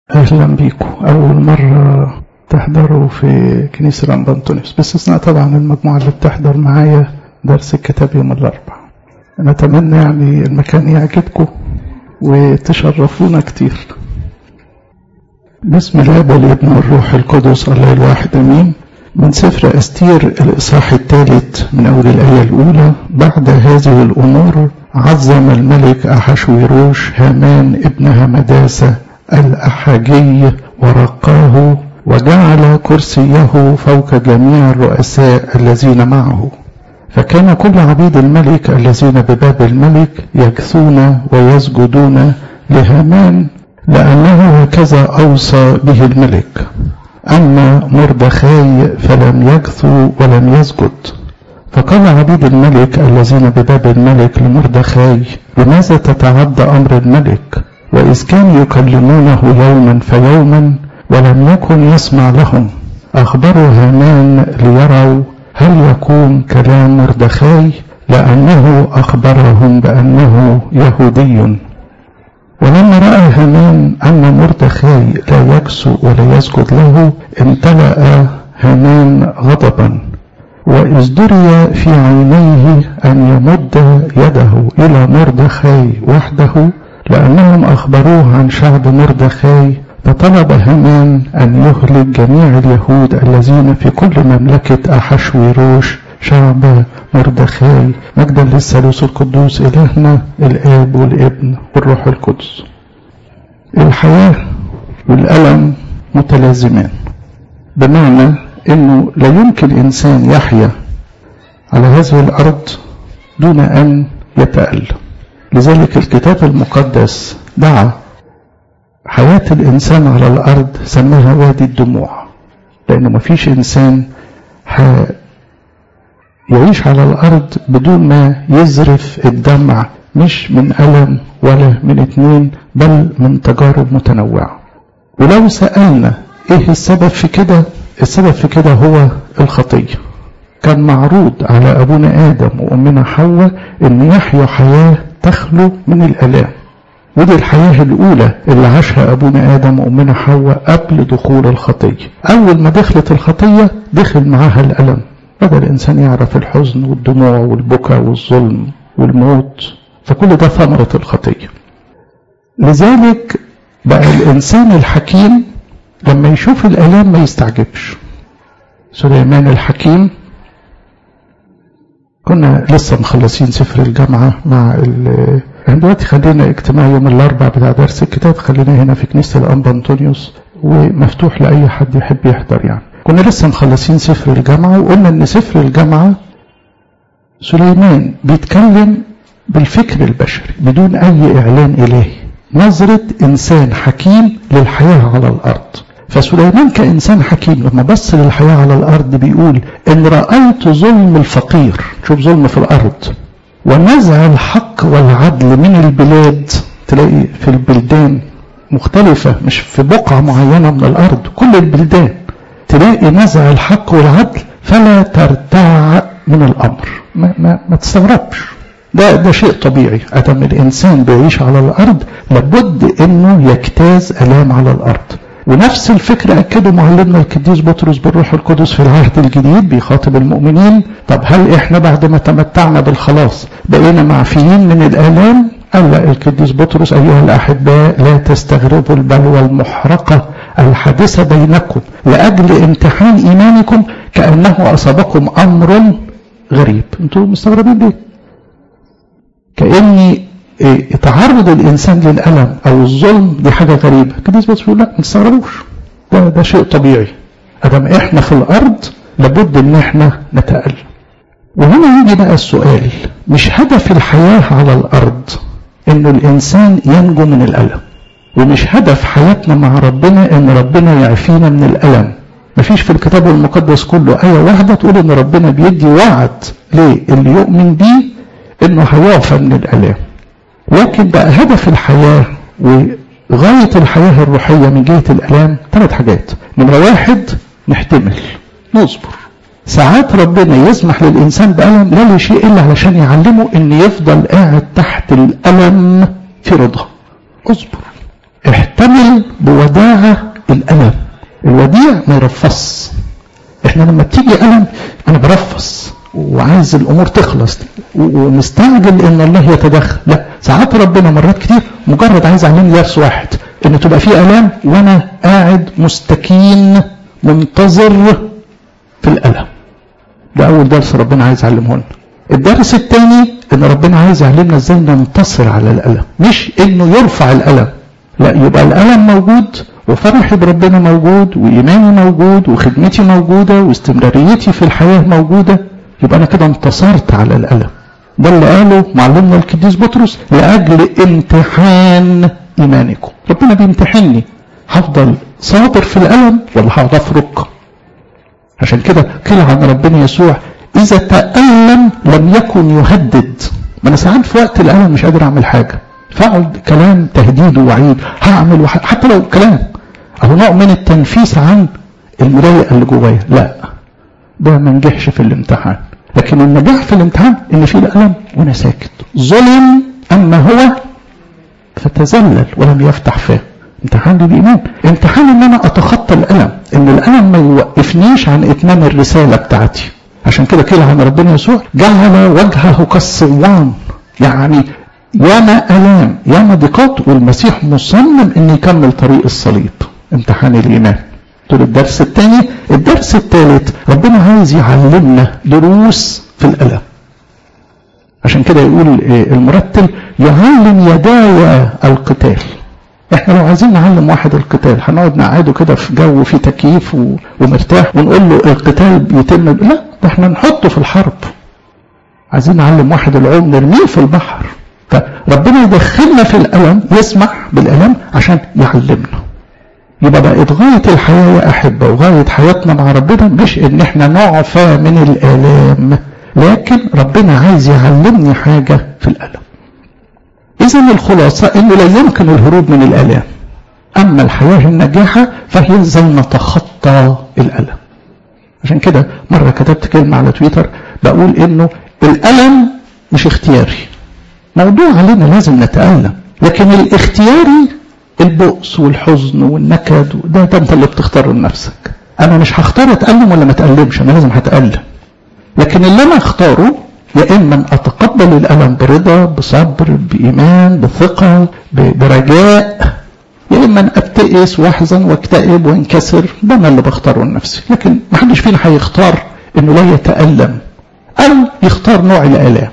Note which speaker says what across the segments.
Speaker 1: أهلا بيكم أول مرة تحضروا في كنيسة الأنبا أنطونيوس باستثناء طبعا المجموعة اللي بتحضر معايا درس الكتاب يوم الأربعاء نتمنى يعني المكان يعجبكم وتشرفونا كتير بسم الله والابن والروح القدس الله الواحد امين من سفر استير الاصحاح الثالث من اول الايه الاولى بعد هذه الامور عظم الملك احشويروش هامان ابن همداسه الاحاجي ورقاه وجعل كرسيه فوق جميع الرؤساء الذين معه فكان كل عبيد الملك الذين بباب الملك يجثون ويسجدون لهامان لأنه هكذا أوصى به الملك أما مردخاي فلم يجثو ولم يسجد فقال عبيد الملك الذين بباب الملك لمردخاي لماذا تتعدى أمر الملك وإذ كانوا يكلمونه يوما فيوما ولم يكن يسمع لهم أخبروا هامان ليروا هل يكون كلام مردخاي لأنه أخبرهم بأنه يهودي ولما رأى هامان أن مردخاي لا يكسو ولا يسجد له امتلأ هامان غضبا وإذ دري في عينيه أن يمد يده إلى مردخاي وحده لأنهم أخبروه عن شعب مردخاي فطلب هامان أن يهلك جميع اليهود الذين في كل مملكة أحشويروش شعب مردخاي مجدا للثالوث القدوس إلهنا الآب والابن والروح القدس الحياة والألم متلازمان بمعنى أنه لا يمكن إنسان يحيا على هذه الأرض دون أن يتألم لذلك الكتاب المقدس دعا حياة الإنسان على الأرض سماها وادي الدموع لأنه ما فيش إنسان يعيش على الأرض بدون ما يزرف الدمع مش من ألم ولا من اتنين بل من تجارب متنوعة ولو سألنا ايه السبب في كده السبب في كده هو الخطية كان معروض على أبونا آدم وأمنا حواء أن يحيوا حياة تخلو من الألام ودي الحياة الأولى اللي عاشها أبونا آدم وأمنا حواء قبل دخول الخطية أول ما دخلت الخطية دخل معاها الألم بدأ الإنسان يعرف الحزن والدموع والبكاء والظلم والموت فكل ده ثمرة الخطية لذلك بقى الإنسان الحكيم لما يشوف الآلام ما يستعجبش سليمان الحكيم كنا لسه مخلصين سفر الجامعة مع ال يعني دلوقتي خلينا اجتماع يوم الأربع بتاع درس الكتاب خلينا هنا في كنيسة الأنبا أنطونيوس ومفتوح لأي حد يحب يحضر يعني كنا لسه مخلصين سفر الجامعة وقلنا ان سفر الجامعة سليمان بيتكلم بالفكر البشري بدون اي اعلان الهي نظرة انسان حكيم للحياة على الارض فسليمان كانسان حكيم لما بص للحياة على الارض بيقول ان رأيت ظلم الفقير شوف ظلم في الارض ونزع الحق والعدل من البلاد تلاقي في البلدان مختلفة مش في بقعة معينة من الارض كل البلدان تلاقي نزع الحق والعدل فلا ترتع من الامر ما, ما, ما تستغربش ده ده شيء طبيعي ادم الانسان بيعيش على الارض لابد انه يجتاز الام على الارض ونفس الفكر اكده معلمنا القديس بطرس بالروح القدس في العهد الجديد بيخاطب المؤمنين طب هل احنا بعد ما تمتعنا بالخلاص بقينا معفيين من الالام قال لا القديس بطرس ايها الاحباء لا تستغربوا البلوى المحرقه الحادثة بينكم لأجل امتحان إيمانكم كأنه أصابكم أمر غريب أنتوا مستغربين ليه كأني تعرض الإنسان للألم أو الظلم دي حاجة غريبة كده بس بيقول لا ما تستغربوش ده, ده شيء طبيعي أدام إحنا في الأرض لابد إن إحنا نتألم وهنا يجي بقى السؤال مش هدف الحياة على الأرض إنه الإنسان ينجو من الألم ومش هدف حياتنا مع ربنا ان ربنا يعفينا من الالم مفيش في الكتاب المقدس كله آية واحدة تقول ان ربنا بيدي وعد ليه اللي يؤمن بيه انه هيعفى من الالام لكن بقى هدف الحياة وغاية الحياة الروحية من جهة الالام ثلاث حاجات نمرة واحد نحتمل نصبر ساعات ربنا يسمح للإنسان بألم لا لشيء إلا علشان يعلمه إن يفضل قاعد تحت الألم في رضا اصبر احتمل بوداعة الألم الوديع ما يرفص احنا لما بتيجي ألم أنا برفص وعايز الأمور تخلص ومستعجل إن الله يتدخل لا ساعات ربنا مرات كتير مجرد عايز أعلمني درس واحد إن تبقى في ألام وأنا قاعد مستكين منتظر في الألم ده أول درس ربنا عايز يعلمه لنا الدرس الثاني ان ربنا عايز يعلمنا ازاي ننتصر على الالم مش انه يرفع الالم لا يبقى الالم موجود وفرحي بربنا موجود وايماني موجود وخدمتي موجوده واستمراريتي في الحياه موجوده يبقى انا كده انتصرت على الالم ده اللي قاله معلمنا القديس بطرس لاجل امتحان ايمانكم ربنا بيمتحني هفضل صابر في الالم ولا هقعد افرق عشان كده قيل عن ربنا يسوع إذا تألم لم يكن يهدد ما أنا ساعات في وقت الألم مش قادر أعمل حاجة فأقعد كلام تهديد ووعيد هعمل وح... حتى لو كلام أهو نوع من التنفيس عن المضايقة اللي جوايا لا ده ما نجحش في الامتحان لكن النجاح في الامتحان إن في الألم وأنا ساكت ظلم أما هو فتذلل ولم يفتح فاه امتحان دي بإيمان امتحان إن أنا أتخطى الألم إن الألم ما يوقفنيش عن إتمام الرسالة بتاعتي عشان كده كده عن ربنا يسوع جعل وجهه كالصوان يعني ياما الام ياما ضيقات والمسيح مصمم ان يكمل طريق الصليب امتحان الايمان دول الدرس الثاني الدرس الثالث ربنا عايز يعلمنا دروس في الالم عشان كده يقول المرتل يعلم يدايا القتال احنا لو عايزين نعلم واحد القتال هنقعد نقعده كده في جو فيه تكييف ومرتاح ونقول له القتال بيتم لا ده احنا نحطه في الحرب عايزين نعلم واحد العوم نرميه في البحر فربنا يدخلنا في الألم يسمح بالألم عشان يعلمنا يبقى بقت غاية الحياة يا أحبة وغاية حياتنا مع ربنا مش إن إحنا نعفى من الآلام لكن ربنا عايز يعلمني حاجة في الألم إذا الخلاصة إنه لا يمكن الهروب من الآلام أما الحياة الناجحة فهي زي نتخطى الألم عشان كده مرة كتبت كلمة على تويتر بقول إنه الألم مش اختياري موضوع علينا لازم نتألم لكن الاختياري البؤس والحزن والنكد ده ده انت اللي بتختاره لنفسك انا مش هختار اتألم ولا ما اتألمش انا لازم هتألم لكن اللي انا اختاره يا اما اتقبل الالم برضا بصبر بايمان بثقه برجاء يا اما ابتئس واحزن واكتئب وانكسر ده انا اللي بختاره لنفسي لكن ما حدش فينا هيختار انه لا يتالم او يختار نوع الالام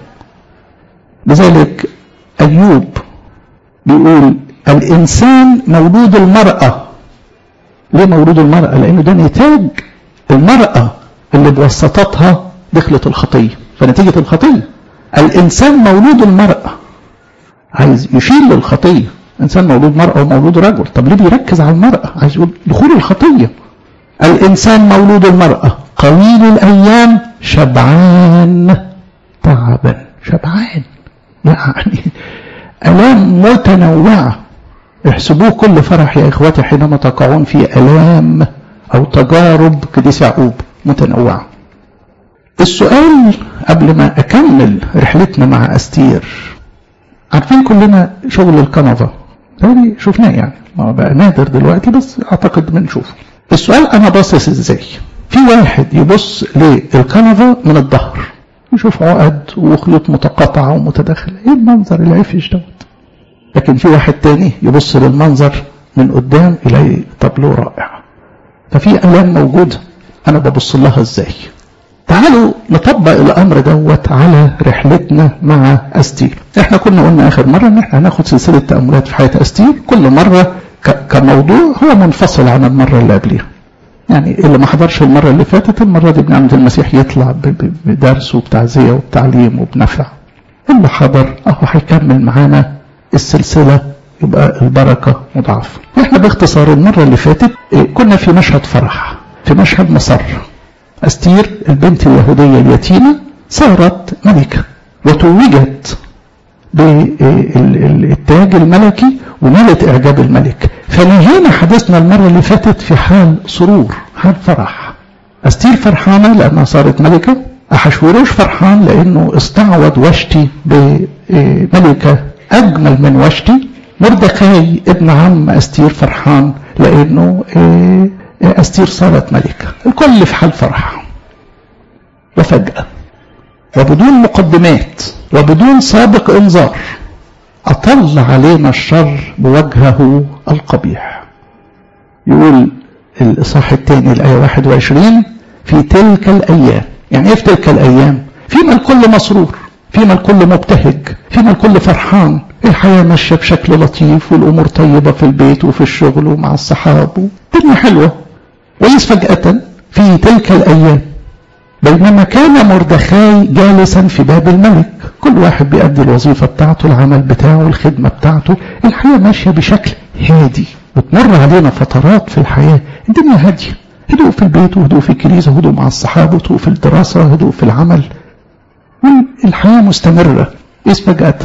Speaker 1: لذلك ايوب بيقول الانسان مولود المراه ليه مولود المراه لانه ده نتاج المراه اللي بوسطتها دخلت الخطيه فنتيجة الخطية الإنسان مولود المرأة عايز يشيل الخطية إنسان مولود مرأة ومولود رجل طب ليه بيركز على المرأة عايز يقول دخول الخطية الإنسان مولود المرأة قليل الأيام شبعان تعبا شبعان يعني آلام متنوعة احسبوه كل فرح يا إخواتي حينما تقعون في آلام أو تجارب قديس يعقوب متنوعة السؤال قبل ما أكمل رحلتنا مع أستير عارفين كلنا شغل الكنفة يعني شفناه يعني ما بقى نادر دلوقتي بس أعتقد بنشوفه السؤال أنا باصص إزاي في واحد يبص للكنفة من الظهر يشوف عقد وخيوط متقاطعة ومتداخلة ايه المنظر العفش دوت لكن في واحد تاني يبص للمنظر من قدام يلاقي طابلو رائع ففي آلام موجودة أنا ببص لها إزاي تعالوا نطبق الامر دوت على رحلتنا مع استير احنا كنا قلنا اخر مره ان احنا هناخد سلسله تاملات في حياه استير كل مره كموضوع هو منفصل عن المره اللي قبلها يعني اللي ما حضرش المره اللي فاتت المره دي بنعمه المسيح يطلع بدرس وبتعزيه وبتعليم وبنفع اللي حضر اهو هيكمل معانا السلسله يبقى البركه مضاعفه احنا باختصار المره اللي فاتت كنا في مشهد فرح في مشهد مسر أستير البنت اليهودية اليتيمة صارت ملكة وتوجت بالتاج الملكي ونالت إعجاب الملك فنهينا حديثنا المرة اللي فاتت في حال سرور حال فرح أستير فرحانة لأنها صارت ملكة أحشوروش فرحان لأنه استعوض وشتي بملكة أجمل من وشتي مردخاي ابن عم أستير فرحان لأنه أستير صارت ملكة الكل في حال فرح وفجأة وبدون مقدمات وبدون سابق انذار أطل علينا الشر بوجهه القبيح يقول الإصحاح الثاني الآية 21 في تلك الأيام يعني إيه في تلك الأيام فيما الكل مسرور فيما الكل مبتهج فيما الكل فرحان الحياة ماشية بشكل لطيف والأمور طيبة في البيت وفي الشغل ومع الصحاب الدنيا حلوة وإذ فجأة في تلك الأيام بينما كان مردخاي جالسا في باب الملك كل واحد بيأدي الوظيفة بتاعته العمل بتاعه الخدمة بتاعته الحياة ماشية بشكل هادي وتمر علينا فترات في الحياة الدنيا هادية هدوء في البيت وهدوء في الكنيسة هدوء مع الصحابة هدوء في الدراسة هدوء في العمل والحياة مستمرة إذ فجأة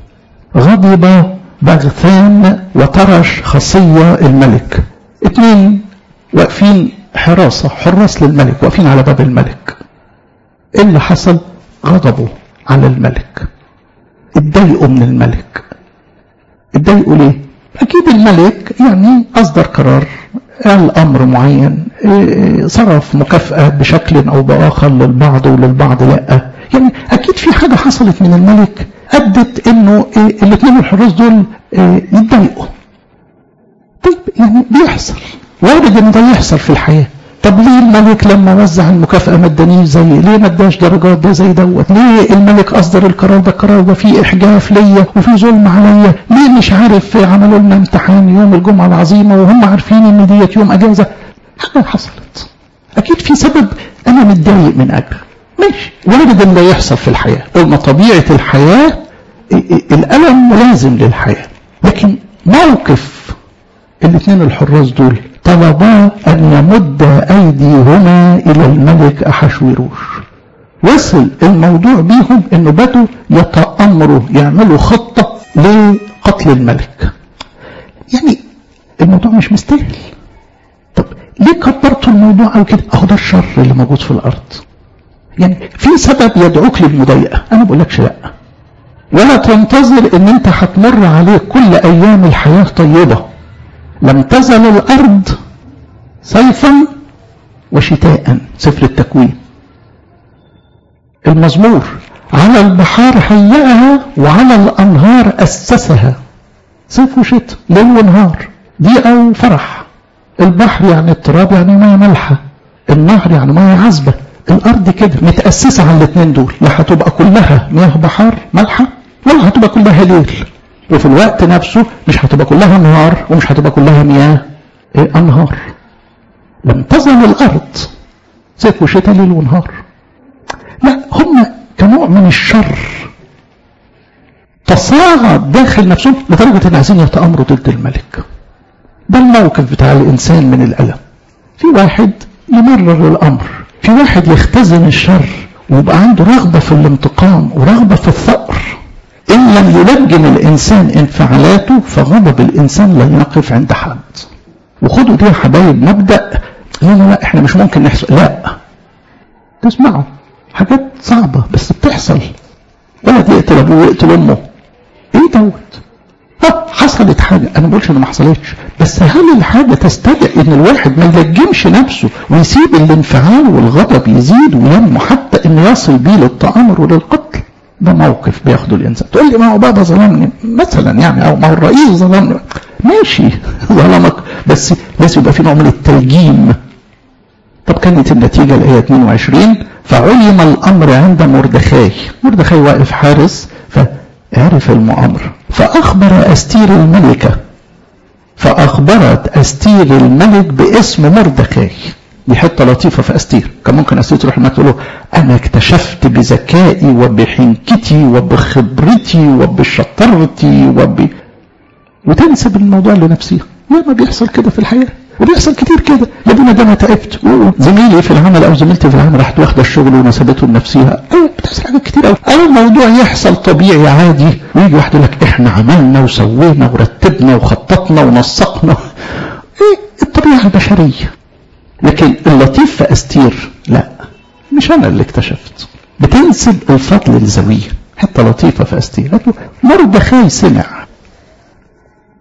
Speaker 1: غضب بغثان وطرش خصية الملك اتنين واقفين حراسة حراس للملك واقفين على باب الملك ايه اللي حصل غضبوا على الملك اتضايقوا من الملك اتضايقوا ليه اكيد الملك يعني اصدر قرار قال امر معين صرف مكافأة بشكل او باخر للبعض وللبعض لا يعني اكيد في حاجة حصلت من الملك ادت انه الاثنين الحراس دول يتضايقوا طيب يعني بيحصل وارد ان ده يحصل في الحياه طب ليه الملك لما وزع المكافأة ما ادانيش زي ليه ما اداش درجات ده زي دوت ليه الملك اصدر القرار ده القرار ده فيه احجاف ليا وفي ظلم عليا ليه مش عارف عملوا لنا امتحان يوم الجمعة العظيمة وهم عارفين ان ديت يوم اجازة حاجة حصلت اكيد في سبب انا متضايق من اجله ماشي وارد ان ده يحصل في الحياة قلنا طبيعة الحياة الالم لازم للحياة لكن موقف الاثنين الحراس دول طلبا أن يمد أيديهما إلى الملك أحشوروش وصل الموضوع بيهم أنه بدوا يتأمروا يعملوا خطة لقتل الملك يعني الموضوع مش مستاهل طب ليه كبرتوا الموضوع أو كده أهو ده الشر اللي موجود في الأرض يعني في سبب يدعوك للمضايقة أنا بقول لكش لأ ولا تنتظر ان انت هتمر عليك كل ايام الحياة طيبة لم تزل الأرض صيفا وشتاء سفر التكوين المزمور على البحار هيئها وعلى الأنهار أسسها صيف وشتاء ليل ونهار ضيقة وفرح البحر يعني التراب يعني مياه مالحة النهر يعني مياه عذبة الأرض كده متأسسة على الاثنين دول لا هتبقى كلها مياه بحار مالحة ولا هتبقى كلها ليل وفي الوقت نفسه مش هتبقى كلها نهار ومش هتبقى كلها مياه إيه انهار لم تزل الارض صيف وشتاء ليل ونهار لا هم كنوع من الشر تصاعد داخل نفسهم لدرجة ان عايزين يتأمروا ضد الملك ده الموقف بتاع الانسان من الالم في واحد يمرر الامر في واحد يختزن الشر ويبقى عنده رغبة في الانتقام ورغبة في الثأر إن لم يلجم الإنسان انفعالاته فغضب الإنسان لا يقف عند حد وخدوا دي يا حبايب مبدأ لا لا لا احنا مش ممكن نحصل لا تسمعوا حاجات صعبة بس بتحصل ولد يقتل أبوه ويقتل أمه إيه دوت اه حصلت حاجة أنا ما بقولش إن ما حصلتش بس هل الحاجة تستدعي إن الواحد ما يلجمش نفسه ويسيب الانفعال والغضب يزيد وينمو حتى إنه يصل بيه للتآمر وللقتل ده موقف بياخده الانسان تقول لي ما هو بابا ظلمني مثلا يعني او ما هو الرئيس ظلمني ماشي ظلمك بس لازم يبقى في نوع من التلجيم طب كانت النتيجه الايه 22 فعلم الامر عند مردخاي مردخاي واقف حارس فعرف المؤامره فاخبر استير الملكه فاخبرت استير الملك باسم مردخاي دي حته لطيفه في استير كان ممكن استير تروح هناك تقول له انا اكتشفت بذكائي وبحنكتي وبخبرتي وبشطرتي وب وتنسب الموضوع لنفسها ما بيحصل كده في الحياه وبيحصل كتير كده يا ابني ده انا تعبت زميلي في العمل او زميلتي في العمل راحت واخده الشغل ونسبته لنفسها ايوه بتحصل حاجات كتير قوي او الموضوع يحصل طبيعي عادي ويجي واحد يقول لك احنا عملنا وسوينا ورتبنا وخططنا ونسقنا ايه الطبيعه البشريه لكن اللطيف في أستير لا مش أنا اللي اكتشفت بتنسب الفضل لزويه حتى لطيفة في أستير مردخاي سمع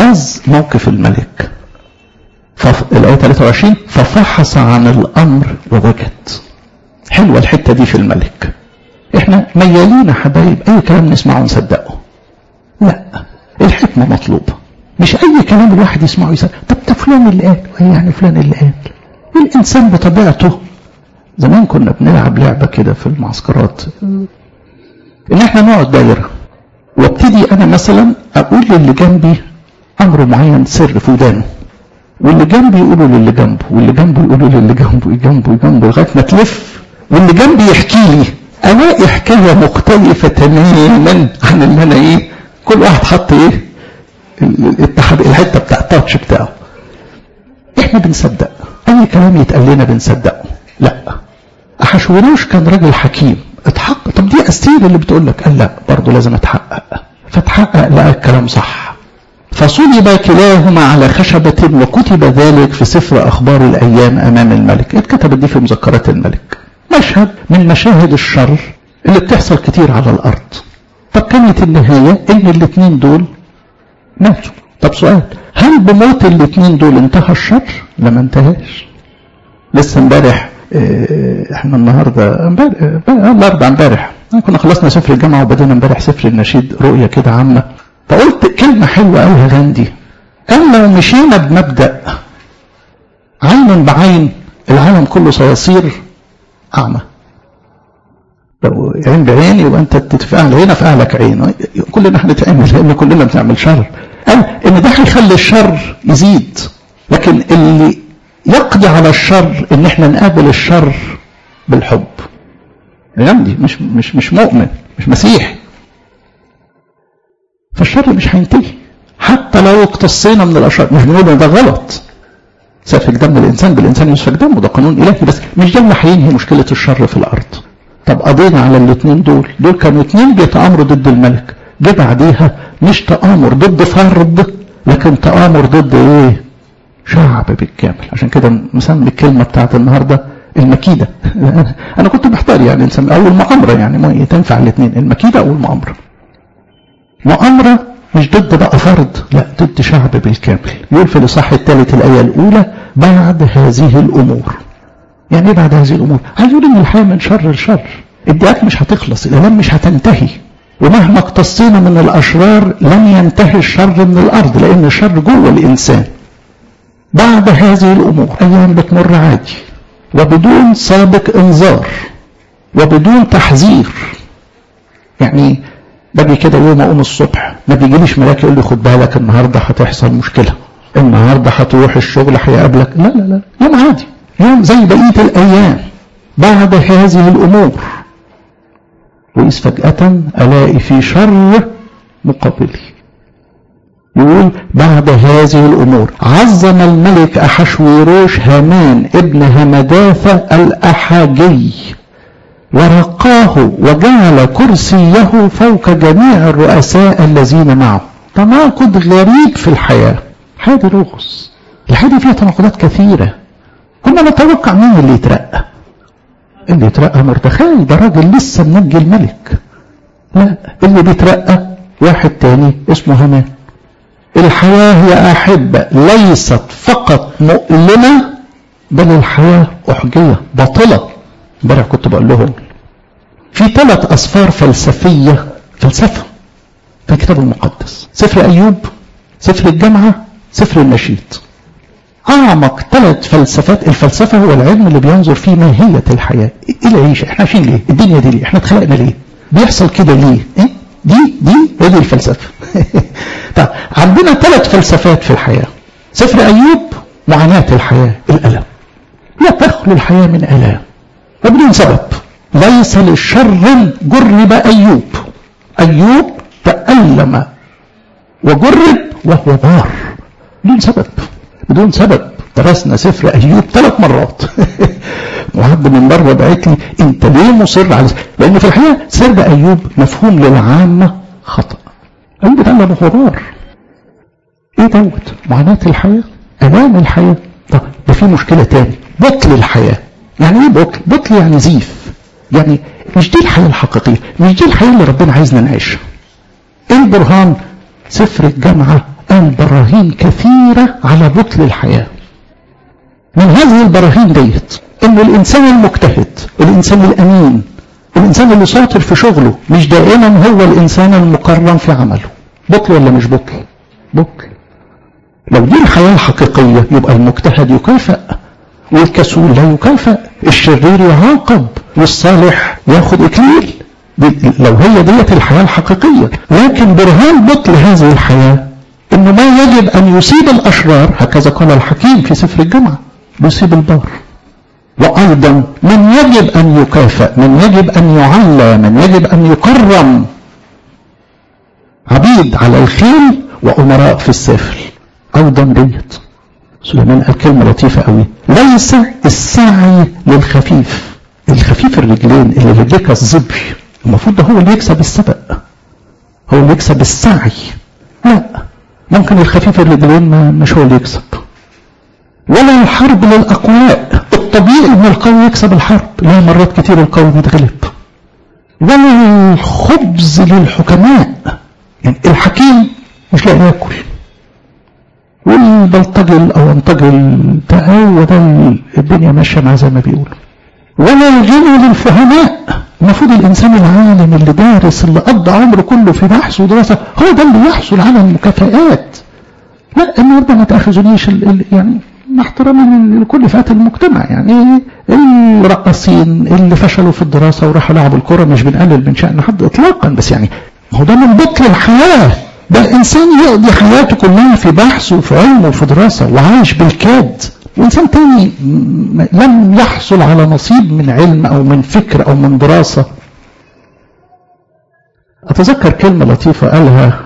Speaker 1: اجتاز موقف الملك الآية 23 ففحص عن الأمر ووجد حلوة الحتة دي في الملك احنا ميالين يا حبايب أي كلام نسمعه نصدقه لا الحكمة مطلوبة مش أي كلام الواحد يسمعه يسأل طب ده فلان اللي قال وهي يعني فلان اللي قال الإنسان بطبيعته زمان كنا بنلعب لعبة كده في المعسكرات إن احنا نقعد دايرة وابتدي أنا مثلا أقول للي جنبي أمر معين سر في ودانه واللي جنبي يقولوا للي جنبه واللي جنبه يقولوا للي جنبه جنبه جنبه لغايه ما تلف واللي جنبي يحكي لي الاقي حكايه مختلفه تماما عن اللي انا ايه كل واحد حط ايه الاتحاد الحته بتاع التاتش بتاعه احنا بنصدق اي كلام يتقال لنا بنصدقه لا احشوروش كان راجل حكيم اتحقق طب دي استير اللي بتقول لك قال لا برضه لازم اتحقق فتحقق لقى الكلام صح فصلب كلاهما على خشبة وكتب ذلك في سفر أخبار الأيام أمام الملك اتكتبت دي في مذكرات الملك مشهد من مشاهد الشر اللي بتحصل كتير على الأرض طب كانت النهاية إن الاثنين دول ماتوا طب سؤال هل بموت الاثنين دول انتهى الشر؟ لا ما انتهاش لسه امبارح اه احنا النهارده امبارح الاربع امبارح كنا خلصنا سفر الجامعه وبدأنا امبارح سفر النشيد رؤيه كده عامه فقلت كلمة حلوة قالها غاندي قال لو مشينا بمبدأ عين بعين العالم كله سيصير أعمى لو عين بعين يبقى أنت تتفاعل هنا فأهلك عين كلنا هنتعمل لأن كلنا بنعمل شر قال إن ده هيخلي الشر يزيد لكن اللي يقضي على الشر إن إحنا نقابل الشر بالحب غاندي مش مش مش مؤمن مش مسيحي فالشر مش هينتهي حتى لو اقتصينا من الاشرار مش بنقول ان ده غلط سفك دم الانسان بالانسان يسفك دمه ده قانون الهي بس مش ده اللي هينهي مشكله الشر في الارض طب قضينا على الاثنين دول دول كانوا اثنين بيتآمروا ضد الملك جه بعديها مش تآمر ضد فرد لكن تآمر ضد ايه شعب بالكامل عشان كده مسمي الكلمه بتاعت النهارده المكيده انا كنت محتار يعني نسمي او المؤامره يعني ما تنفع الاثنين المكيده او المؤامره مؤامرة مش ضد بقى فرد لا ضد شعب بالكامل يقول في الإصحاح الثالث الآية الأولى بعد هذه الأمور يعني ايه بعد هذه الأمور عايز يقول إن الحياة من شر لشر الدقات مش هتخلص الآلام مش هتنتهي ومهما اقتصينا من الأشرار لن ينتهي الشر من الأرض لأن الشر جوه الإنسان بعد هذه الأمور أيام بتمر عادي وبدون سابق إنذار وبدون تحذير يعني باجي كده يوم اقوم الصبح ما بيجيليش ملاك يقول لي خد بالك النهارده هتحصل مشكله النهارده هتروح الشغل هيقابلك لا لا لا يوم عادي يوم زي بقيه الايام بعد هذه الامور وإذ فجأة ألاقي في شر مقابلي يقول بعد هذه الأمور عظم الملك أحشويروش هامان ابن همداثة الأحاجي ورقاه وجعل كرسيه فوق جميع الرؤساء الذين معه تناقض غريب في الحياة حياة دي رخص الحياة دي فيها تناقضات كثيرة كنا نتوقع مين اللي يترقى اللي يترقى مردخاي ده راجل لسه منجي الملك لا اللي بيترقى واحد تاني اسمه هامان الحياة يا أحبة ليست فقط مؤلمة بل الحياة أحجية باطلة امبارح كنت بقول لهم في ثلاث أسفار فلسفية فلسفة في الكتاب المقدس سفر أيوب سفر الجامعة سفر النشيد أعمق ثلاث فلسفات الفلسفة هو العلم اللي بينظر في ماهية الحياة إيه العيشة احنا عايشين ليه الدنيا دي ليه احنا اتخلقنا ليه بيحصل كده ليه إيه؟ دي دي هي دي الفلسفة طب عندنا ثلاث فلسفات في الحياة سفر أيوب معاناة الحياة الألم لا تخلو الحياة من ألام وبدون سبب ليس للشر جرب أيوب أيوب تألم وجرب وهو بار بدون سبب بدون سبب درسنا سفر أيوب ثلاث مرات وحد من بره بعت لي انت ليه مصر على لان في الحقيقه سر ايوب مفهوم للعامه خطا ايوب اتعلم غبار ايه دوت معاناه الحياه الام الحياه طب ده في مشكله تاني بطل الحياه يعني ايه بطل بطل يعني زيف يعني مش دي الحياه الحقيقيه مش دي الحياه اللي ربنا عايزنا نعيشها ايه البرهان سفر الجامعه قال براهين كثيرة على بطل الحياة من هذه البراهين ديت ان الانسان المجتهد الانسان الامين الانسان اللي شاطر في شغله مش دائما هو الانسان المكرم في عمله بطل ولا مش بطل بطل لو دي الحياة الحقيقية يبقى المجتهد يكافئ والكسول لا يكافئ الشرير يعاقب والصالح ياخد اكليل لو هي ديت الحياة الحقيقية لكن برهان بطل هذه الحياة انه ما يجب ان يصيب الاشرار هكذا قال الحكيم في سفر الجامعة يصيب البار وايضا من يجب ان يكافئ من يجب ان يعلى من يجب ان يكرم عبيد على الخيل وامراء في السفل ايضا ديت سليمان قال كلمه لطيفه قوي ليس السعي للخفيف الخفيف الرجلين اللي رجليك الظبي المفروض ده هو اللي يكسب السبق هو اللي يكسب السعي لا ممكن الخفيف الرجلين ما مش هو اللي يكسب ولا الحرب للاقوياء الطبيعي ان القوي يكسب الحرب لا مرات كتير القوي بيتغلب ولا الخبز للحكماء يعني الحكيم مش لاقي ياكل والبلطجي الاونطجي ده هو ده الدنيا ماشيه معاه زي ما بيقولوا ولا الغنى للفهماء المفروض الانسان العالم اللي دارس اللي قضى عمره كله في بحث ودراسه هو ده اللي يحصل على المكافآت لا النهارده ما تاخذونيش يعني مع احترامي لكل فئات المجتمع يعني الرقاصين اللي فشلوا في الدراسه وراحوا لعبوا الكره مش بنقلل من شان حد اطلاقا بس يعني ما هو ده من بطل الحياه ده الانسان يقضي حياته كلها في بحث وفي علم وفي دراسه وعايش بالكاد وانسان تاني لم يحصل على نصيب من علم او من فكر او من دراسه اتذكر كلمه لطيفه قالها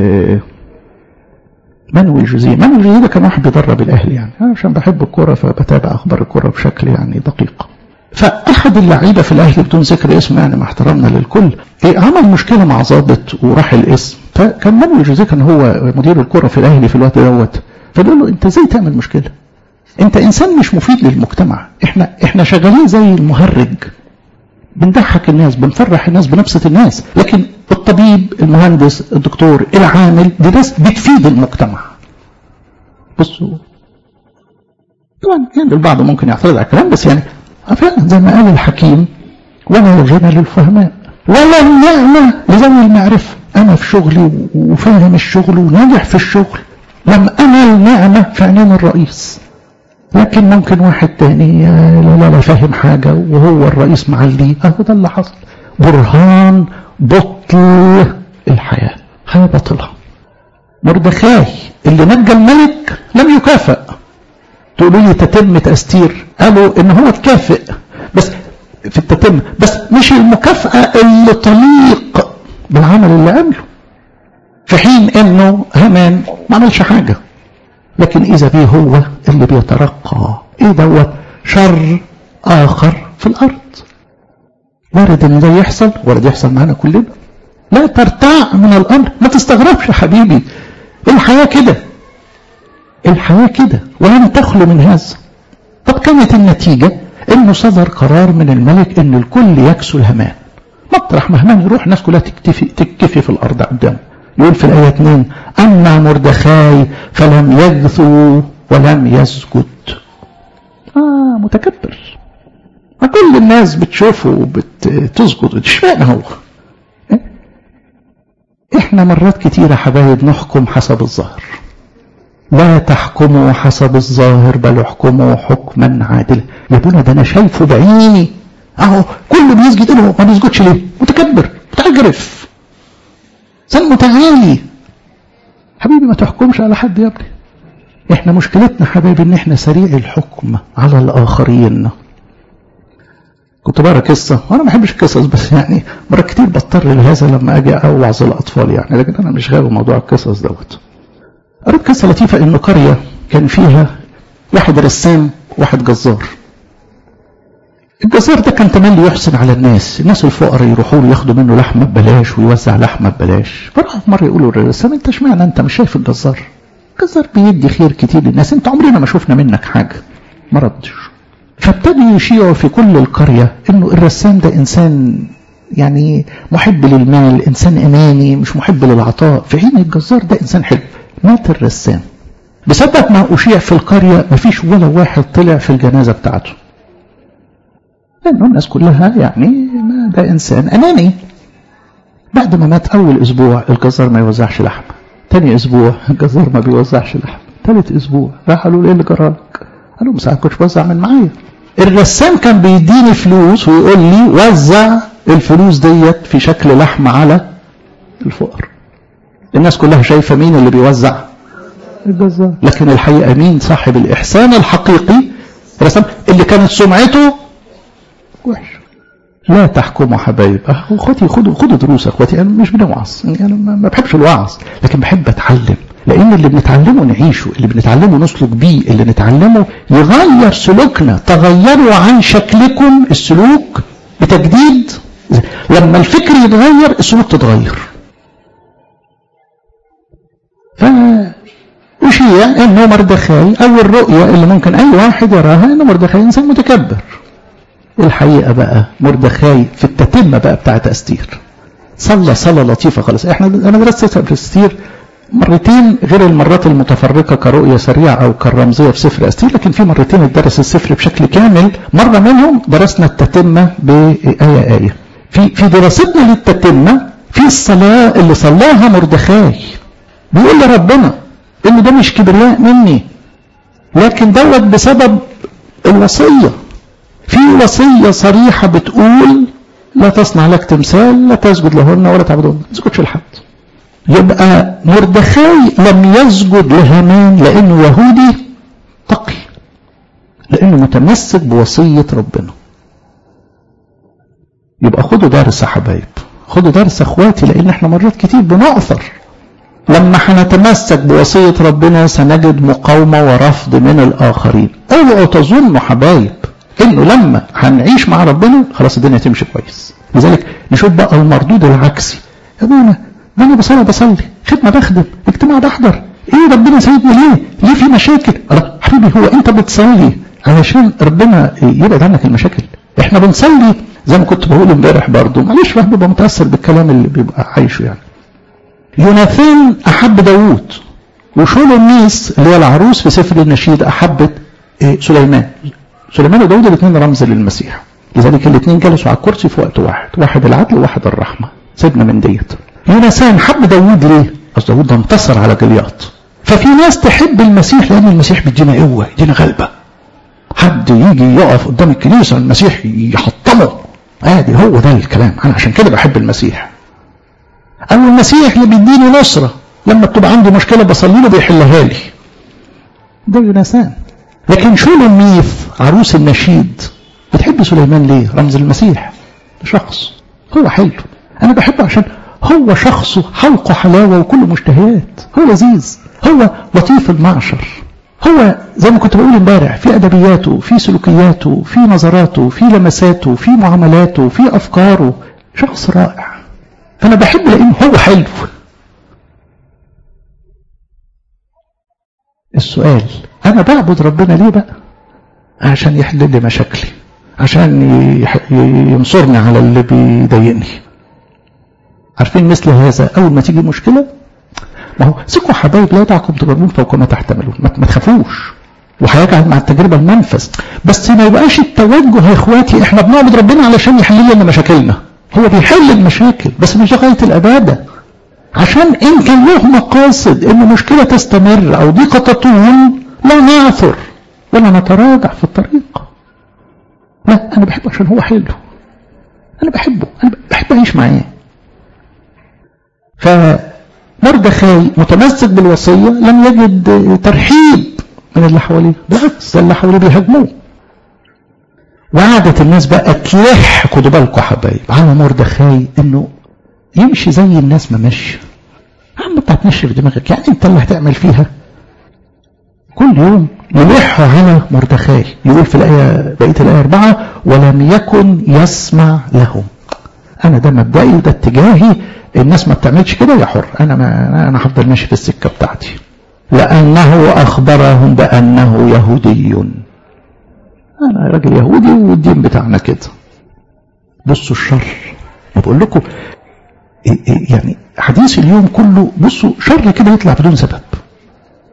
Speaker 1: منوي جوزيه منوي جوزيه ده كان واحد بيدرب الاهلي يعني عشان بحب الكوره فبتابع اخبار الكوره بشكل يعني دقيق فاحد اللعيبه في الاهلي بدون ذكر اسمه يعني مع احترامنا للكل إيه عمل مشكله مع ضابط وراح الاسم فكان منوي جوزيه كان هو مدير الكوره في الاهلي في الوقت دوت فقال له انت ازاي تعمل مشكله انت انسان مش مفيد للمجتمع احنا احنا شغالين زي المهرج بنضحك الناس بنفرح الناس بنبسط الناس لكن الطبيب المهندس الدكتور العامل دي ناس بتفيد المجتمع بصوا طبعا يعني البعض ممكن يعترض على الكلام بس يعني فعلا زي ما قال الحكيم ولا الغنى للفهماء ولا النعمة لذوي المعرفة أنا في شغلي وفاهم الشغل وناجح في الشغل لم أنل نعمة في عينين الرئيس لكن ممكن واحد تاني لا لا لا فاهم حاجة وهو الرئيس معليه أهو ده اللي حصل برهان بطل الحياة حياة باطلة مردخاي اللي نجى الملك لم يكافئ تقولوا لي تتمة أستير قالوا إن هو اتكافئ بس في التتمة بس مش المكافأة اللي تليق بالعمل اللي عمله في حين إنه هامان ما عملش حاجة لكن إذا به هو اللي بيترقى إيه دوت شر آخر في الأرض وارد إن ده يحصل وارد يحصل معانا كلنا لا ترتاع من الأمر ما تستغربش يا حبيبي الحياة كده الحياة كده ولن تخلو من هذا طب كانت النتيجة انه صدر قرار من الملك ان الكل يكسو الهمان مطرح ما همان يروح الناس كلها تكتفي, تكتفي في الارض قدامه يقول في الآية 2 أما مردخاي فلم يجثو ولم يسجد آه متكبر كل الناس بتشوفه وبتسجد اشمعنى هو احنا مرات كتيرة حبايب نحكم حسب الظاهر لا تحكموا حسب الظاهر بل احكموا حكما عادلا يا ابونا ده انا شايفه بعيني اهو كله بيسجد له ما بيسجدش ليه متكبر متعجرف انسان متعالي حبيبي ما تحكمش على حد يا ابني احنا مشكلتنا حبايبي ان احنا سريع الحكم على الاخرين كنت بقرا قصه وانا ما بحبش القصص بس يعني مرات كتير بضطر لهذا لما اجي اوعظ الاطفال يعني لكن انا مش غاوي موضوع القصص دوت قريت قصه لطيفه ان قريه كان فيها واحد رسام واحد جزار الجزار ده كان تملي يحسن على الناس الناس الفقراء يروحوا له ياخدوا منه لحمه ببلاش ويوزع لحمه ببلاش فراحوا في مره يقولوا للرسام انت اشمعنى انت مش شايف الجزار الجزار بيدي خير كتير للناس انت عمرنا ما شفنا منك حاجه ما ردش فابتدوا يشيعوا في كل القريه انه الرسام ده انسان يعني محب للمال انسان اناني مش محب للعطاء في حين الجزار ده انسان حلو مات الرسام بسبب ما أشيع في القرية مفيش ولا واحد طلع في الجنازة بتاعته لأنه الناس كلها يعني ما ده إنسان أناني بعد ما مات أول أسبوع الجزار ما يوزعش لحم تاني أسبوع الجزار ما بيوزعش لحم تالت أسبوع راح قالوا له إيه اللي جرالك؟ قال لهم ساعات كنت بوزع من معايا الرسام كان بيديني فلوس ويقول لي وزع الفلوس ديت في شكل لحم على الفقر الناس كلها شايفة مين اللي بيوزع الجزار لكن الحقيقة مين صاحب الإحسان الحقيقي الرسام اللي كانت سمعته وحش لا تحكموا حبايب اخواتي خدوا خدوا دروس اخواتي انا مش بنوعظ انا ما بحبش الوعظ لكن بحب اتعلم لان اللي بنتعلمه نعيشه اللي بنتعلمه نسلك بيه اللي نتعلمه يغير سلوكنا تغيروا عن شكلكم السلوك بتجديد لما الفكر يتغير السلوك تتغير ف أشيع أنه مردخاي أو الرؤية اللي ممكن أي واحد يراها أنه مردخاي إنسان متكبر الحقيقة بقى مردخاي في التتمة بقى بتاعت أستير صلى صلاة لطيفة خالص احنا أنا درست سفر أستير مرتين غير المرات المتفرقة كرؤية سريعة أو كالرمزية في سفر أستير لكن في مرتين درس السفر بشكل كامل مرة منهم درسنا التتمة بآية آية في في دراستنا للتتمة في الصلاة اللي صلاها مردخاي بيقول لربنا إن ده مش كبرياء مني لكن دوت بسبب الوصية في وصية صريحة بتقول لا تصنع لك تمثال لا تسجد لهن ولا تعبدهن ما تسجدش لحد يبقى مردخاي لم يسجد لهامان لانه يهودي تقي لانه متمسك بوصية ربنا يبقى خدوا درس يا حبايب خدوا درس اخواتي لان احنا مرات كتير بنعثر لما هنتمسك بوصية ربنا سنجد مقاومة ورفض من الآخرين اوعوا تظنوا حبايب انه لما هنعيش مع ربنا خلاص الدنيا تمشي كويس لذلك نشوف بقى المردود العكسي يا ابونا ده انا بصلي بصلي خدمه بخدم اجتماع بحضر ايه ربنا سايبني ليه ليه في مشاكل الله حبيبي هو انت بتصلي علشان ربنا يبعد عنك المشاكل احنا بنصلي زي ما كنت بقول امبارح برضه معلش الواحد بيبقى متاثر بالكلام اللي بيبقى عايشه يعني يوناثان احب داوود وشولوميس اللي هي العروس في سفر النشيد احبت إيه سليمان سليمان وداود الاثنين رمز للمسيح لذلك الاثنين جلسوا على الكرسي في وقت واحد واحد العدل وواحد الرحمة سيبنا من ديت يونسان حب داود ليه اصل داود ده انتصر على جلياط ففي ناس تحب المسيح لان المسيح بيدينا قوه يدينا غلبه حد يجي يقف قدام الكنيسه المسيح يحطمه ادي هو ده الكلام انا عشان كده بحب المسيح او المسيح اللي بيديني نصره لما بتبقى عندي مشكله بصلي له بيحلها لي ده يونسان لكن شولوميث عروس النشيد بتحب سليمان ليه رمز المسيح شخص هو حلو انا بحبه عشان هو شخصه حلقه حلاوه وكله مشتهيات هو لذيذ هو لطيف المعشر هو زي ما كنت بقول امبارح في ادبياته في سلوكياته في نظراته في لمساته في معاملاته في افكاره شخص رائع فانا بحب لانه هو حلو السؤال انا بعبد ربنا ليه بقى عشان يحل لي مشاكلي عشان ينصرني على اللي بيضايقني عارفين مثل هذا اول ما تيجي مشكله ما هو ثقوا حبايب لا يدعكم تجربون فوق ما تحتملون ما تخافوش وهيجعل مع التجربه المنفذ بس ما يبقاش التوجه يا اخواتي احنا بنعبد ربنا علشان يحل لنا مشاكلنا هو بيحل المشاكل بس مش لغايه الاباده عشان ان كان له مقاصد ان مشكله تستمر او ضيقه تطول لا نعثر ولا نتراجع في الطريق لا انا بحبه عشان هو حلو انا بحبه انا بحب اعيش معاه فمردخاي متمسك بالوصيه لم يجد ترحيب من اللي حواليه بالعكس اللي حواليه بيهاجموه وقعدت الناس بقى تلح خدوا بالكم يا حبايب على مردخاي انه يمشي زي الناس ما ماشيه عم انت هتمشي في دماغك يعني انت اللي هتعمل فيها كل يوم يلحوا على مردخاي يقول في الآية بقية الآية أربعة ولم يكن يسمع لهم أنا ده مبدئي وده اتجاهي الناس ما بتعملش كده يا حر أنا ما أنا هفضل ماشي في السكة بتاعتي لأنه أخبرهم بأنه يهودي أنا راجل يهودي والدين بتاعنا كده بصوا الشر بقول لكم يعني حديث اليوم كله بصوا شر كده يطلع بدون سبب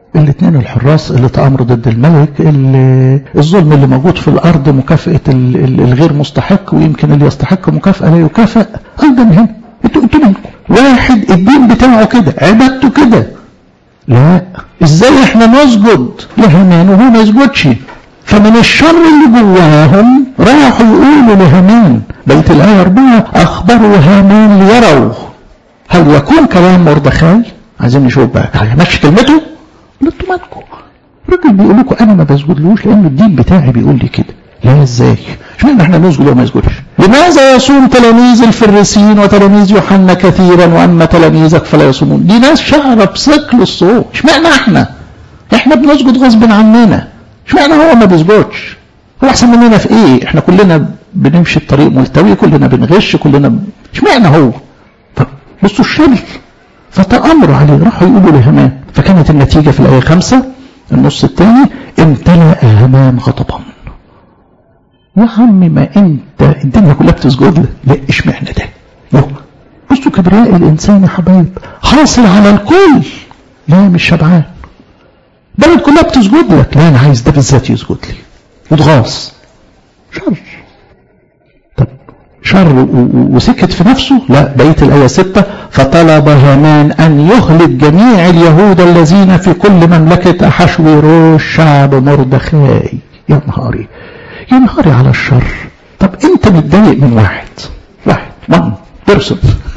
Speaker 1: الاثنين الحراس اللي تأمروا ضد الملك اللي الظلم اللي موجود في الأرض مكافأة الغير مستحق ويمكن اللي يستحق مكافأة لا يكافئ أيضا هنا انتوا انتوا منكم واحد الدين بتاعه كده عبادته كده لا ازاي احنا نسجد لهمان وهو ما يسجدش فمن الشر اللي جواهم راحوا يقولوا لهامان بيت الآية أربعة أخبروا هامان ليروا هل يكون كلام مردخاي عايزين نشوف بقى يعني ماشي كلمته ولا انتوا مالكم الراجل بيقول لكم انا ما بسجدلوش لان الدين بتاعي بيقول لي كده لا ازاي اشمعنى احنا نسجد وما يسجدش لماذا يصوم تلاميذ الفريسيين وتلاميذ يوحنا كثيرا واما تلاميذك فلا يصومون دي ناس شعره بثقل الصوم اشمعنى احنا احنا بنسجد غصب عننا اشمعنى هو ما بيسجدش هو احسن مننا في ايه احنا كلنا بنمشي الطريق ملتوي كلنا بنغش كلنا اشمعنى هو بصوا الشر فتأمروا عليه راحوا يقولوا لهمان فكانت النتيجة في الآية خمسة النص الثاني امتلأ همان غضبا يا عم ما انت الدنيا كلها بتسجد لك لا اشمعنى ده يو بصوا كبرياء الانسان يا حبايب حاصل على الكل لا مش شبعان بلد كلها بتسجد لك لا انا عايز ده بالذات يسجد لي وتغاظ شر طب شر وسكت في نفسه لا بقيت الآية ستة فطلب هامان أن يهلك جميع اليهود الذين في كل مملكة أحشويروش شعب مردخاي يا نهاري يا نهاري على الشر طب انت متضايق من واحد واحد one person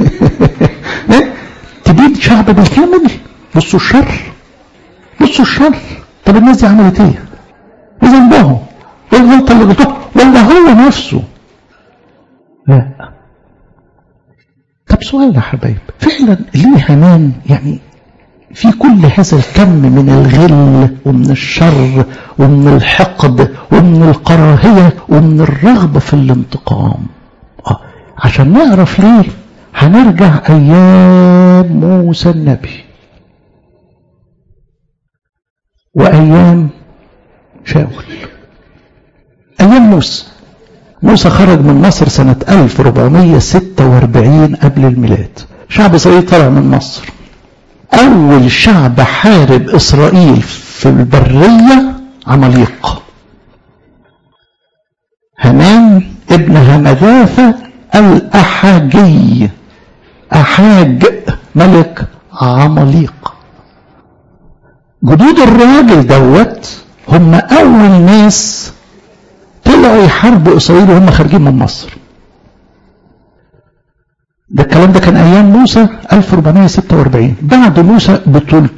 Speaker 1: تبيد شعب بالكامل بصوا الشر بصوا الشر طب الناس دي عملت ايه ايه ذنبهم ايه الغلطه اللي غلطوها ولا هو نفسه لا طب سؤال يا حبايب فعلا ليه همان يعني في كل هذا الكم من الغل ومن الشر ومن الحقد ومن الكراهية ومن الرغبة في الانتقام آه. عشان نعرف ليه هنرجع أيام موسى النبي وأيام شاول أيام موسى موسى خرج من مصر سنة 1446 قبل الميلاد شعب إسرائيل طلع من مصر أول شعب حارب إسرائيل في البرية عماليق همان ابن همداثة الأحاجي أحاج ملك عماليق جدود الراجل دوت هم أول ناس طلعوا يحاربوا إسرائيل وهم خارجين من مصر ده الكلام ده كان أيام موسى 1446 بعد موسى ب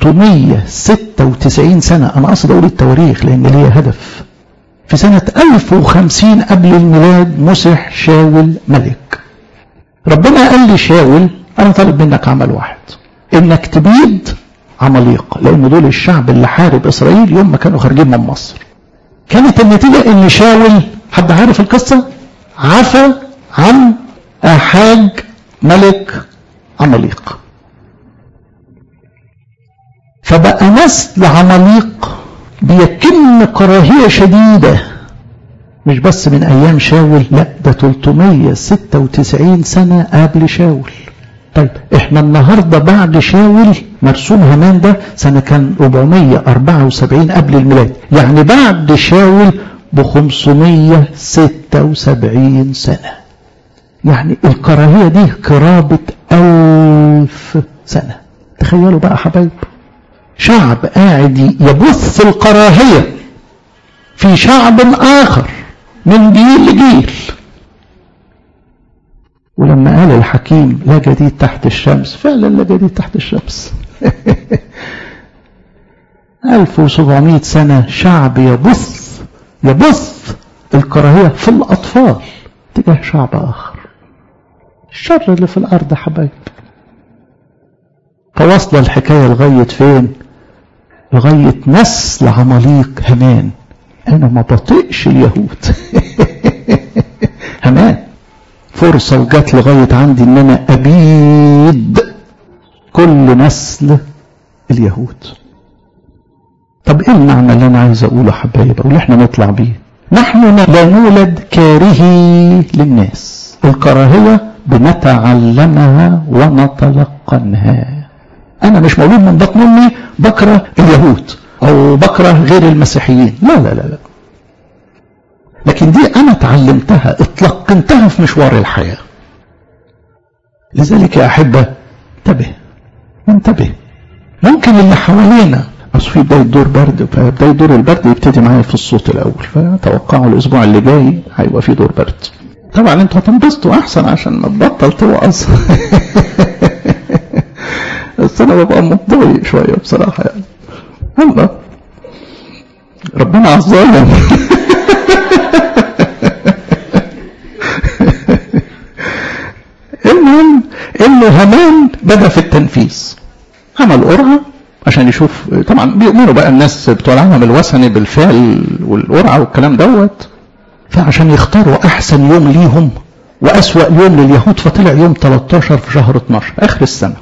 Speaker 1: 396 سنة أنا قصد أقول التواريخ لأن ليا هدف في سنة 1050 قبل الميلاد مسح شاول ملك ربنا قال لي شاول أنا طالب منك عمل واحد إنك تبيد عماليق لأن دول الشعب اللي حارب إسرائيل يوم ما كانوا خارجين من مصر كانت النتيجة إن شاول حد عارف القصة عفى عن أحاج ملك عماليق فبقى نسل عماليق بيكن كراهية شديدة مش بس من أيام شاول لا ده 396 سنة قبل شاول طيب احنا النهاردة بعد شاول مرسوم همان ده سنة كان 474 قبل الميلاد يعني بعد شاول ب 576 سنة يعني الكراهية دي قرابة ألف سنة تخيلوا بقى حبايب شعب قاعد يبث الكراهية في شعب آخر من جيل لجيل ولما قال الحكيم لا جديد تحت الشمس فعلا لا جديد تحت الشمس 1700 سنة شعب يبث يبث الكراهية في الأطفال تجاه شعب آخر الشر اللي في الأرض حبايب فوصل الحكاية لغاية فين لغاية نسل عماليق همان أنا ما بطيقش اليهود همان فرصة وجات لغاية عندي ان انا ابيد كل نسل اليهود طب ايه المعنى اللي انا عايز اقوله حبايب او اللي احنا نطلع بيه نحن لا نولد كارهي للناس الكراهية بنتعلمها ونتلقنها انا مش مولود من بطن امي بكره اليهود او بكره غير المسيحيين لا لا لا لا لكن دي انا اتعلمتها اتلقنتها في مشوار الحياه لذلك يا احبه انتبه انتبه ممكن اللي حوالينا اصل في بدايه دور برد فبدايه دور البرد يبتدي معايا في الصوت الاول فتوقعوا الاسبوع اللي جاي هيبقى في دور برد طبعا انتوا هتنبسطوا احسن عشان ما تبطل توعظ بس انا ببقى متضايق شويه بصراحه يعني الله ربنا على الظالم المهم انه همان بدا في التنفيذ عمل قرعه عشان يشوف طبعا بيؤمنوا بقى الناس بتوع العالم الوثني بالفعل والقرعه والكلام دوت فعشان يختاروا احسن يوم ليهم واسوا يوم لليهود فطلع يوم 13 في شهر 12 اخر السنه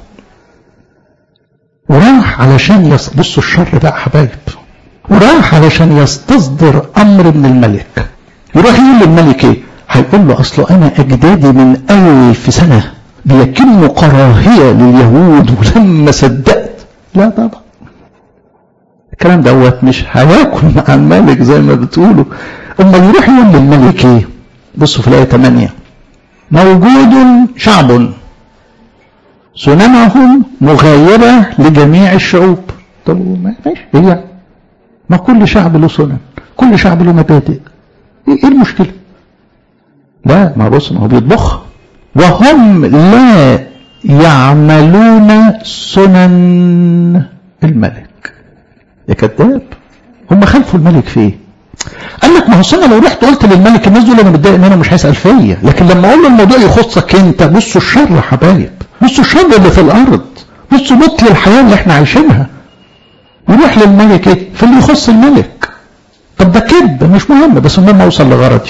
Speaker 1: وراح علشان يص... بصوا الشر بقى حبايب وراح علشان يستصدر امر من الملك يروح يقول للملك ايه هيقول له اصله انا اجدادي من الف سنه بيكنوا كراهيه لليهود ولما صدقت لا طبعا الكلام دوت مش هياكل مع الملك زي ما بتقولوا اما يروح يقول للملك ايه بصوا في الايه 8 موجود شعب سننهم مغايرة لجميع الشعوب طب ماشي هي ما كل شعب له سنن كل شعب له مبادئ ايه المشكلة لا ما بص ما هو بيطبخ وهم لا يعملون سنن الملك يا كذاب هم خلفوا الملك في ايه قال لك ما هو انا لو رحت قلت للملك الناس دول انا متضايق منهم مش هيسال فيا لكن لما اقول له الموضوع يخصك انت بصوا الشر يا حبايب بصوا الشر اللي في الارض بصوا بطل الحياه اللي احنا عايشينها يروح للملك ايه في اللي يخص الملك طب ده كذب مش مهم بس المهم اوصل لغرضي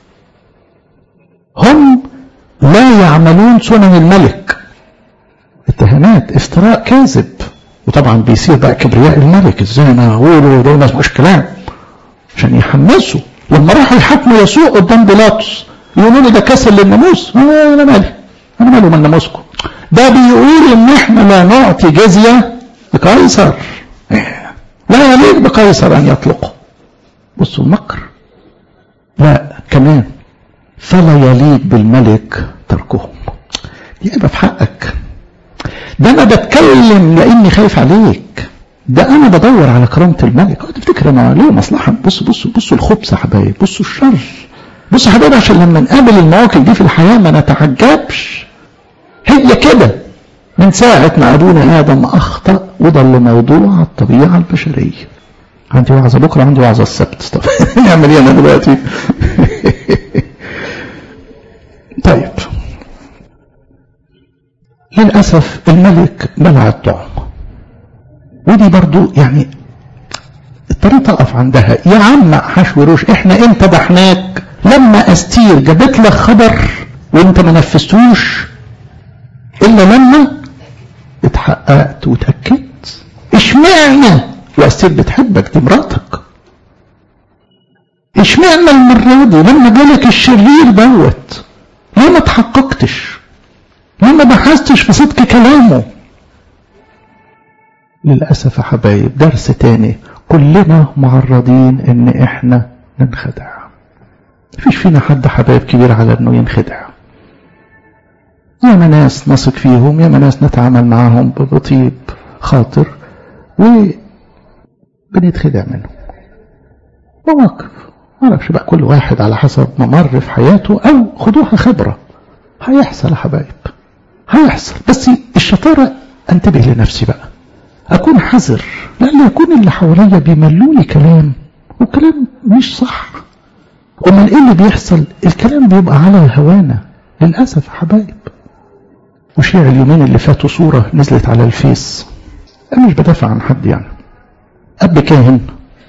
Speaker 1: هم لا يعملون سنن الملك اتهامات افتراء كاذب وطبعا بيصير بقى كبرياء الملك ازاي انا اقوله ده ما اسمعش كلام عشان يحمسوا لما راحوا يحاكموا يسوع قدام بيلاطس يقولوا له ده كسر للناموس آه انا مالي انا مالي من ناموسكم ده بيقول ان احنا لا نعطي جزيه لقيصر لا يليق بقيصر ان يطلقه بصوا المكر لا كمان فلا يليق بالملك تركهم يبقى في حقك ده انا بتكلم لاني خايف عليك ده انا بدور على كرامه الملك هو تفتكر انا ليه مصلحه بصوا بصوا بصوا الخبث يا حبايب بصوا الشر بصوا يا حبايب عشان لما نقابل المواقف دي في الحياه ما نتعجبش هي كده من ساعة ما أبونا آدم أخطأ وضل موضوع الطبيعة البشرية عندي وعظة بكرة عندي وعظة السبت طب نعمل ايه أنا دلوقتي طيب للأسف الملك بلع الطعم ودي برضو يعني الطريقة تقف عندها يا عم حشوروش احنا امتى ضحناك لما استير جابت لك خبر وانت ما نفذتوش الا لما اتحققت وتأكدت اشمعنى واستير بتحبك دي مراتك اشمعنى المرة دي لما جالك الشرير دوت ليه ما تحققتش ليه ما بحثتش في صدق كلامه للأسف يا حبايب درس تاني كلنا معرضين ان احنا ننخدع مفيش فينا حد حبايب كبير على انه ينخدع ياما ناس نثق فيهم ياما ناس نتعامل معاهم بطيب خاطر وبنتخدع منهم مواقف معرفش بقى كل واحد على حسب ما مر في حياته او خدوها خبرة هيحصل يا حبايب هيحصل بس الشطارة انتبه لنفسي بقى أكون حذر لأن يكون اللي حواليا بيملوني كلام وكلام مش صح أمال إيه اللي بيحصل الكلام بيبقى على هوانا للأسف يا حبايب وشيع اليومين اللي فاتوا صورة نزلت على الفيس أنا مش بدافع عن حد يعني أب كاهن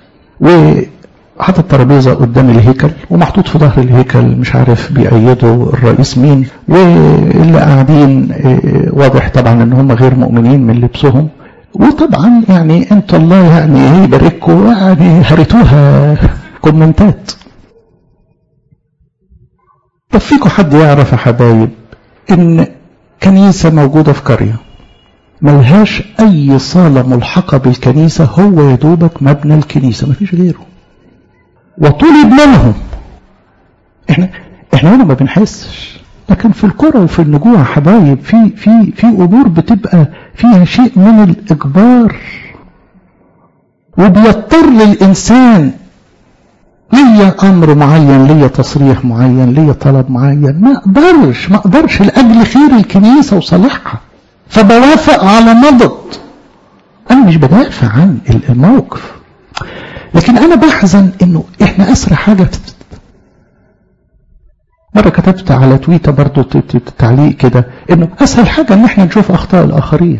Speaker 1: وحاطط ترابيزة قدام الهيكل ومحطوط في ظهر الهيكل مش عارف بيأيده الرئيس مين واللي قاعدين واضح طبعا ان هم غير مؤمنين من لبسهم وطبعا يعني انت الله يعني يبارككم يعني هرتوها كومنتات طب فيكم حد يعرف يا حبايب ان كنيسة موجودة في قرية ملهاش أي صالة ملحقة بالكنيسة هو يدوبك مبنى الكنيسة مفيش غيره وطلب منهم احنا احنا هنا ما بنحسش لكن في الكرة وفي النجوع حبايب في في في امور بتبقى فيها شيء من الاجبار وبيضطر الانسان ليا امر معين ليا تصريح معين ليا طلب معين ما اقدرش ما اقدرش لاجل خير الكنيسه وصالحها فبوافق على مضض انا مش بدافع عن الموقف لكن انا بحزن انه احنا اسرع حاجه مرة كتبت على تويتر برضو تعليق كده انه اسهل حاجة ان احنا نشوف اخطاء الاخرين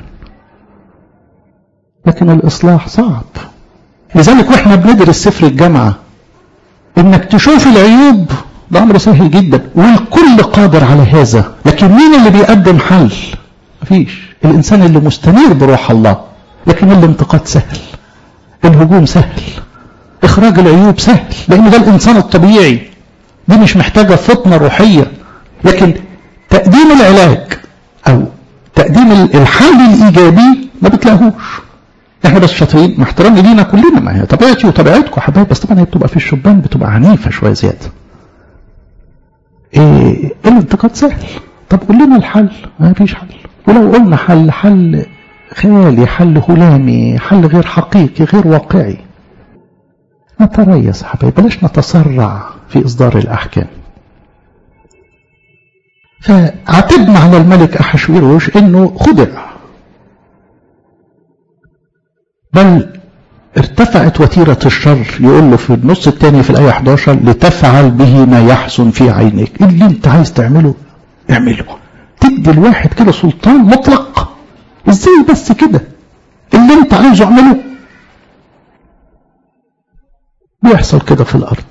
Speaker 1: لكن الاصلاح صعب لذلك واحنا بندرس سفر الجامعة انك تشوف العيوب ده امر سهل جدا والكل قادر على هذا لكن مين اللي بيقدم حل مفيش الانسان اللي مستنير بروح الله لكن الانتقاد سهل الهجوم سهل اخراج العيوب سهل لان ده الانسان الطبيعي دي مش محتاجة فطنة روحية لكن تقديم العلاج او تقديم الحل الايجابي ما بتلاقوش احنا بس شاطرين مع احترامي لينا كلنا ما هي طبيعتي وطبيعتكم حبايب بس طبعا هي بتبقى في الشبان بتبقى عنيفة شوية زيادة ايه الانتقاد سهل طب قول لنا الحل ما فيش حل ولو قلنا حل حل خيالي حل هلامي حل غير حقيقي غير واقعي نتريث حبايب بلاش نتسرع في إصدار الأحكام فعتبنا على الملك أحشويروش أنه خدع بل ارتفعت وتيرة الشر يقول له في النص الثاني في الآية 11 لتفعل به ما يحسن في عينيك اللي انت عايز تعمله اعمله تدي الواحد كده سلطان مطلق ازاي بس كده اللي انت عايزه اعمله بيحصل كده في الارض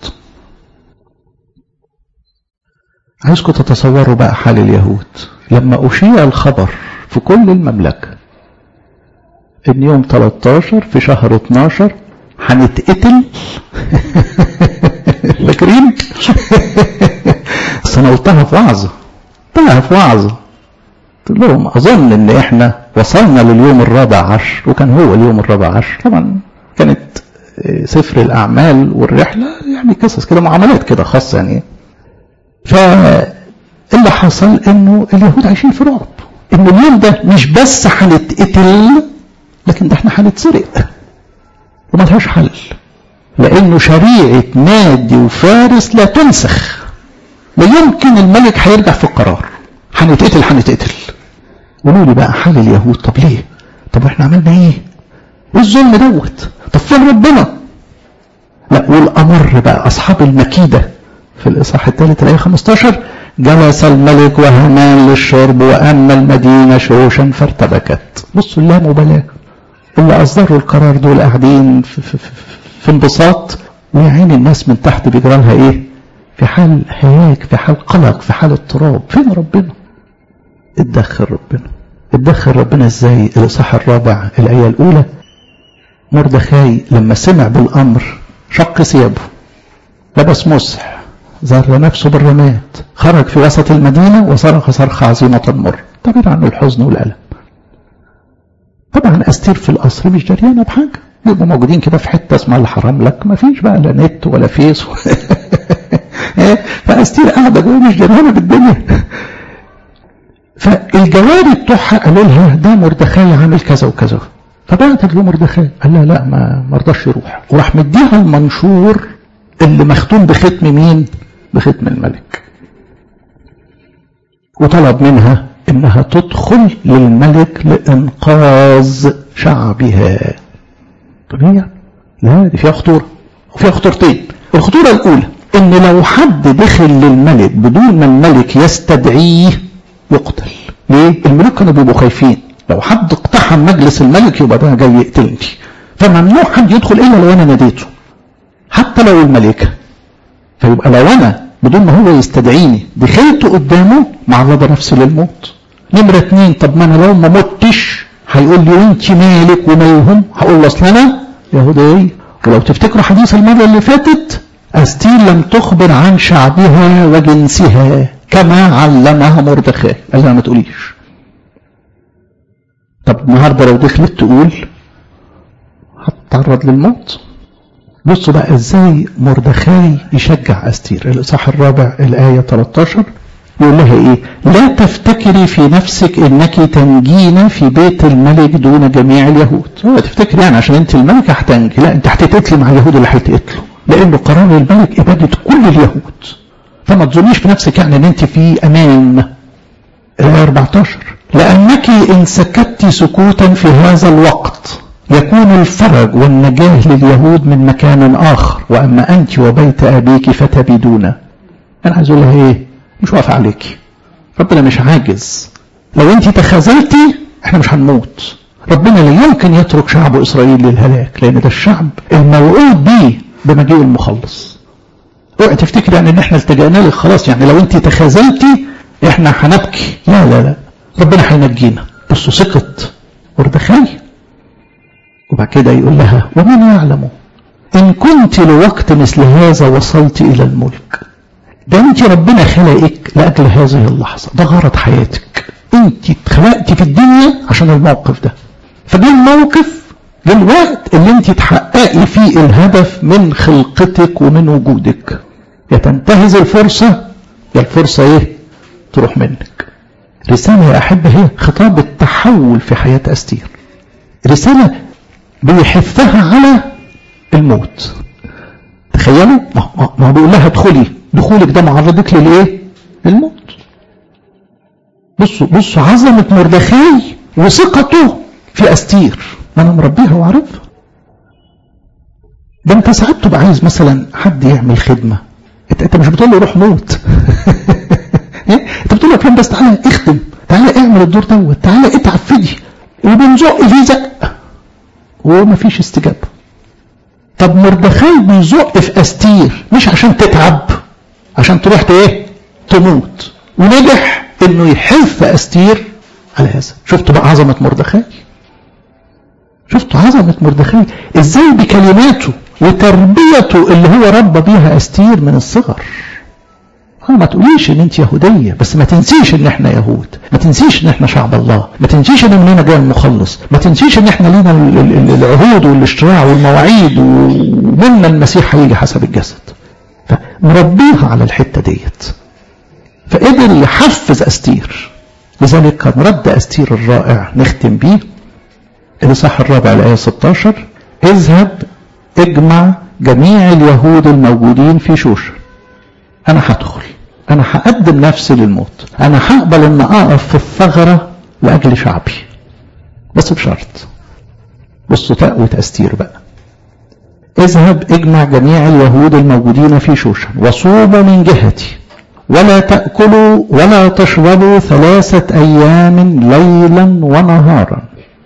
Speaker 1: عايزكم تتصوروا بقى حال اليهود لما اشيع الخبر في كل المملكة ان يوم 13 في شهر 12 هنتقتل فاكرين بس انا قلتها في وعظه قلتها في وعظه قلت لهم اظن ان احنا وصلنا لليوم الرابع عشر وكان هو اليوم الرابع عشر طبعا كانت سفر الاعمال والرحله يعني قصص كده معاملات كده خاصه يعني فاللي حصل انه اليهود عايشين في رعب ان اليوم ده مش بس هنتقتل لكن ده احنا هنتسرق وملهاش حل لانه شريعه نادي وفارس لا تنسخ لا يمكن الملك هيرجع في القرار هنتقتل هنتقتل قولوا لي بقى حال اليهود طب ليه طب احنا عملنا ايه ايه الظلم دوت طب فين ربنا لا والامر بقى اصحاب المكيده في الاصحاح الثالث الايه 15 جلس الملك وهامان للشرب واما المدينه شوشا فارتبكت بصوا اللامبالاه اللي اصدروا القرار دول قاعدين في, في, في, في انبساط ويعين الناس من تحت بيجرى لها ايه في حال هياج في حال قلق في حال اضطراب فين ربنا اتدخل ربنا اتدخل ربنا ازاي الاصحاح الرابع الايه الاولى مردخاي لما سمع بالامر شق ثيابه لبس مسح زر نفسه بالرماد خرج في وسط المدينه وصرخ صرخه عظيمه مر تعبير عن الحزن والالم طبعا استير في القصر مش دريانه بحاجه يبقوا موجودين كده في حته اسمها الحرام لك ما فيش بقى لا نت ولا فيس فاستير قاعده جوه مش دريانه بالدنيا فالجواري بتوعها قالوا لها ده مردخاي عامل كذا وكذا فبعتت له مردخاي قال لها لا ما مرضاش يروح وراح مديها المنشور اللي مختوم بختم مين بختم الملك وطلب منها انها تدخل للملك لانقاذ شعبها طب هي لا دي فيها خطوره وفيها خطورتين الخطوره الاولى ان لو حد دخل للملك بدون ما الملك يستدعيه يقتل ليه الملوك كانوا بيبقوا خايفين لو حد اقتحم مجلس الملك يبقى ده جاي يقتلني فممنوع حد يدخل الا لو انا ناديته حتى لو الملكه فيبقى لو انا بدون ما هو يستدعيني دخلت قدامه معرضه نفسي للموت نمره اتنين طب ما انا لو ما متش هيقول لي وانت مالك ومالهم هقول له اصل انا يهودي ولو تفتكروا حديث المره اللي فاتت استير لم تخبر عن شعبها وجنسها كما علمها مردخاي قال لها ما تقوليش طب النهارده لو دخلت تقول هتتعرض للموت بصوا بقى ازاي مردخاي يشجع استير الاصحاح الرابع الايه 13 يقول لها ايه لا تفتكري في نفسك انك تنجين في بيت الملك دون جميع اليهود هو تفتكري يعني عشان انت الملك هتنجي لا انت هتتقتلي مع اليهود اللي هيتقتلوا لانه قرار الملك اباده كل اليهود فما تظنيش في نفسك يعني ان انت في امان الايه 14 لانك ان سكت سكوتا في هذا الوقت يكون الفرج والنجاه لليهود من مكان اخر واما انت وبيت ابيك فتبدون انا عايز اقول لها ايه مش واقف عليك ربنا مش عاجز لو انت تخاذلتي احنا مش هنموت ربنا لا يمكن يترك شعب اسرائيل للهلاك لان ده الشعب الموعود بيه بمجيء المخلص اوعي تفتكر يعني ان احنا التجأنا لك خلاص يعني لو انت تخاذلتي احنا هنبكي لا لا لا ربنا هينجينا بصوا سكت مردخاي وبعد كده يقول لها ومن يعلم ان كنت لوقت مثل هذا وصلت الى الملك ده انت ربنا خلقك لاجل هذه اللحظه ده غرض حياتك انت اتخلقتي في الدنيا عشان الموقف ده فده الموقف للوقت اللي انت تحققي فيه الهدف من خلقتك ومن وجودك يا تنتهز الفرصه يا الفرصه ايه تروح منك رساله يا احبه هي خطاب التحول في حياه استير رساله بيحثها على الموت تخيلوا ما هو بيقول لها ادخلي دخولك ده معرضك للايه للموت بصوا بصوا عظمة مردخاي وثقته في أستير ما أنا مربيها وعارفها ده أنت ساعات تبقى عايز مثلا حد يعمل خدمة أنت, انت مش بتقول له روح موت أنت بتقول له فلان بس تعالى اخدم تعالى اعمل الدور دوت تعالى اتعب فيه وبنزق فيه زق ومفيش استجابة طب مردخاي بيزق في أستير مش عشان تتعب عشان تروح ايه تموت ونجح انه يحف استير على هذا شفتوا بقى عظمة مردخاي شفتوا عظمة مردخاي ازاي بكلماته وتربيته اللي هو ربى بيها استير من الصغر اه ما تقوليش ان انت يهودية بس ما تنسيش ان احنا يهود ما تنسيش ان احنا شعب الله ما تنسيش ان مننا جاي المخلص ما تنسيش ان احنا لينا العهود والاشتراع والمواعيد ومنا المسيح هيجي حسب الجسد فمربيها على الحتة ديت فقدر يحفز أستير لذلك كان رد أستير الرائع نختم بيه الإصحاح الرابع الآية 16 اذهب اجمع جميع اليهود الموجودين في شوشن أنا هدخل أنا هقدم نفسي للموت أنا هقبل أن أقف في الثغرة لأجل شعبي بس بشرط بصوا تقوى أستير بقى اذهب اجمع جميع اليهود الموجودين في شوشن وصوموا من جهتي ولا تأكلوا ولا تشربوا ثلاثة أيام ليلا ونهارا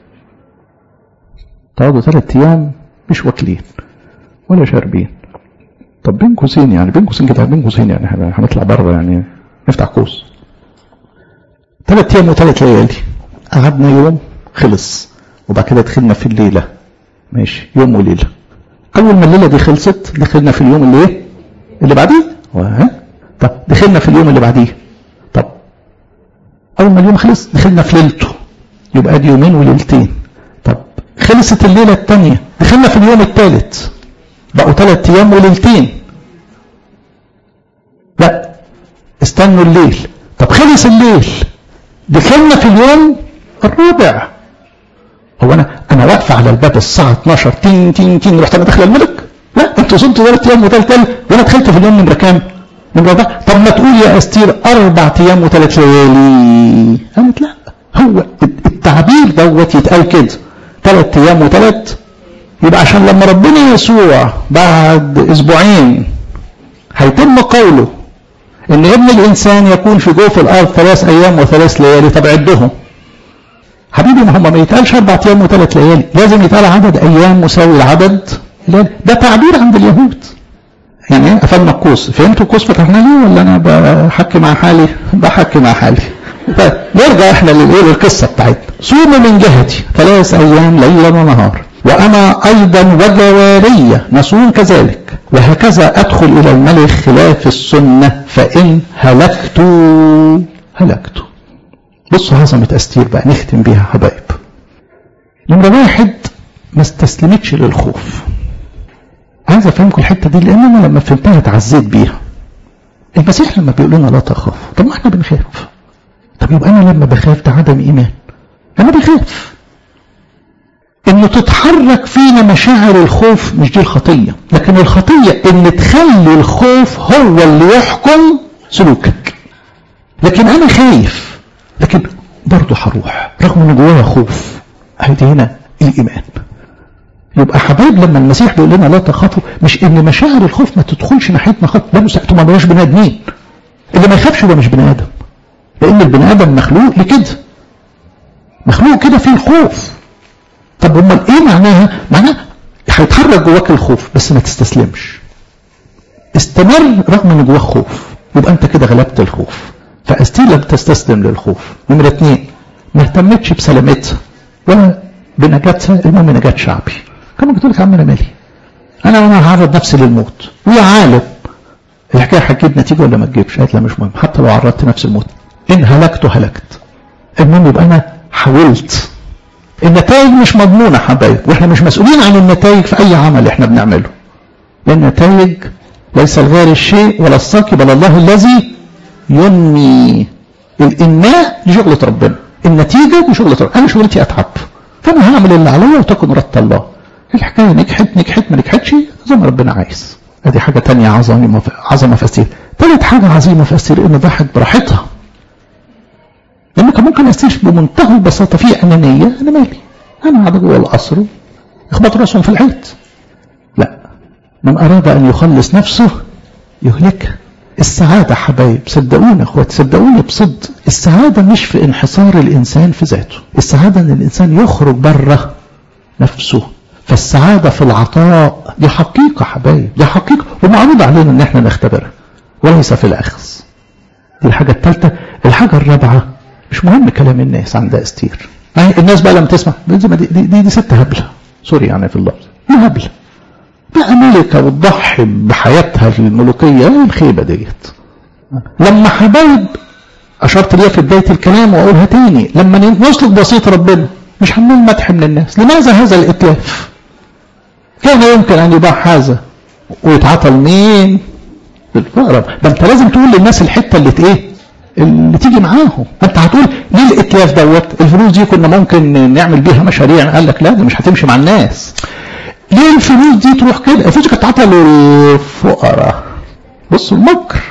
Speaker 1: تقعدوا ثلاثة أيام مش واكلين ولا شاربين طب بين قوسين يعني بين قوسين كده بين قوسين يعني هنطلع بره يعني نفتح قوس ثلاث أيام وثلاث ليالي قعدنا يوم خلص وبعد كده دخلنا في الليلة ماشي يوم وليلة أول ما الليلة دي خلصت دخلنا في اليوم اللي إيه؟ اللي بعديه ها؟ طب دخلنا في اليوم اللي بعديه طب أول ما اليوم خلص دخلنا في ليلته يبقى دي يومين وليلتين طب خلصت الليلة الثانية دخلنا في اليوم الثالث بقوا ثلاث أيام وليلتين لا استنوا الليل طب خلص الليل دخلنا في اليوم الرابع هو انا انا واقفه على الباب الساعه 12 تين تين تين رحت انا داخل الملك لا انتوا صمتوا ثلاث ايام وثلاث ليالي وانا دخلت في اليوم نمره كام؟ نمره أربعة طب ما تقول يا استير اربع ايام وثلاث ليالي قالت لا هو التعبير دوت يتقال كده ثلاث ايام وثلاث يبقى عشان لما ربنا يسوع بعد اسبوعين هيتم قوله ان ابن الانسان يكون في جوف الارض ثلاث ايام وثلاث ليالي طب عدهم حبيبي ما هم ما يتقالش اربع ايام وثلاث ليالي لازم يتقال عدد ايام مساوي العدد ده تعبير عند اليهود يعني ايه قفلنا القوس فهمتوا القوس فتحنا ليه ولا انا بحكي مع حالي بحكي مع حالي نرجع احنا للايه للقصه بتاعتنا صوموا من جهتي ثلاث ايام ليلا ونهار وانا ايضا وجواريه نصوم كذلك وهكذا ادخل الى الملك خلاف السنه فان هلكت هلكت بصوا عظمة أستير بقى نختم بيها حبايب نمرة واحد ما استسلمتش للخوف عايز افهمكم الحته دي لان انا لما فهمتها اتعزيت بيها المسيح لما بيقول لنا لا تخاف طب ما احنا بنخاف طب يبقى انا لما بخاف ده عدم ايمان انا بخاف انه تتحرك فينا مشاعر الخوف مش دي الخطيه لكن الخطيه ان تخلي الخوف هو اللي يحكم سلوكك لكن انا خايف لكن برضه هروح رغم ان جوايا خوف هيدي هنا الايمان يبقى حبايب لما المسيح بيقول لنا لا تخافوا مش ان مشاعر الخوف ما تدخلش ناحيتنا خط ده مستحيل ما بقاش بني ادمين اللي ما يخافش ده مش بني ادم لان البني ادم مخلوق لكده مخلوق كده فيه الخوف طب امال ايه معناها معناها هيتحرك جواك الخوف بس ما تستسلمش استمر رغم ان جواك خوف يبقى انت كده غلبت الخوف فاستيل لم تستسلم للخوف نمرة اتنين ما اهتمتش بسلامتها ولا بنجاتها المهم نجاة شعبي كما قلت لك يا عم انا مالي انا انا هعرض نفسي للموت ويا عالم الحكايه هتجيب نتيجه ولا ما تجيبش قالت لا مش مهم حتى لو عرضت نفسي الموت ان هلكت هلكت المهم يبقى انا حاولت النتائج مش مضمونه حبايب واحنا مش مسؤولين عن النتائج في اي عمل احنا بنعمله لان النتائج ليس الغير الشيء ولا الساقي بل الله الذي ينمي الانماء دي شغله ربنا النتيجه دي شغله ربنا انا شغلتي اتعب فانا هعمل اللي عليا وتكن رد الله الحكايه نجحت نجحت ما نجحتش زي ما ربنا عايز ادي حاجه تانية عظمه عظمه في السير ثالث حاجه عظيمه في السير ان ضحت براحتها لان كان ممكن استير بمنتهى البساطه في انانيه انا مالي انا قاعد جوه القصر يخبط راسهم في الحيط لا من اراد ان يخلص نفسه يهلكها السعادة حبايب صدقوني اخواتي صدقوني بصدق السعادة مش في انحصار الانسان في ذاته السعادة ان الانسان يخرج بره نفسه فالسعادة في العطاء دي حقيقة حبايب دي حقيقة ومعروض علينا ان احنا نختبرها وليس في الاخذ دي الحاجة الثالثة الحاجة الرابعة مش مهم كلام الناس عند استير الناس بقى لما تسمع دي, دي, دي, دي ست هبلة سوري يعني في اللفظ دي هبلة بقى ملكة وتضحي بحياتها في الملوكية ايه الخيبة ديت لما حبايب أشرت ليها في بداية الكلام وأقولها تاني لما نسلك بسيط ربنا مش هنقول مدح من الناس لماذا هذا الإتلاف كان يمكن أن يباع هذا ويتعطى لمين للفقراء ده انت لازم تقول للناس الحتة اللي ايه اللي تيجي معاهم انت هتقول ليه الاتلاف دوت الفلوس دي كنا ممكن نعمل بيها مشاريع قال لك لا دي مش هتمشي مع الناس ليه الفلوس دي تروح كده الفلوس كانت تعطى للفقراء بصوا المكر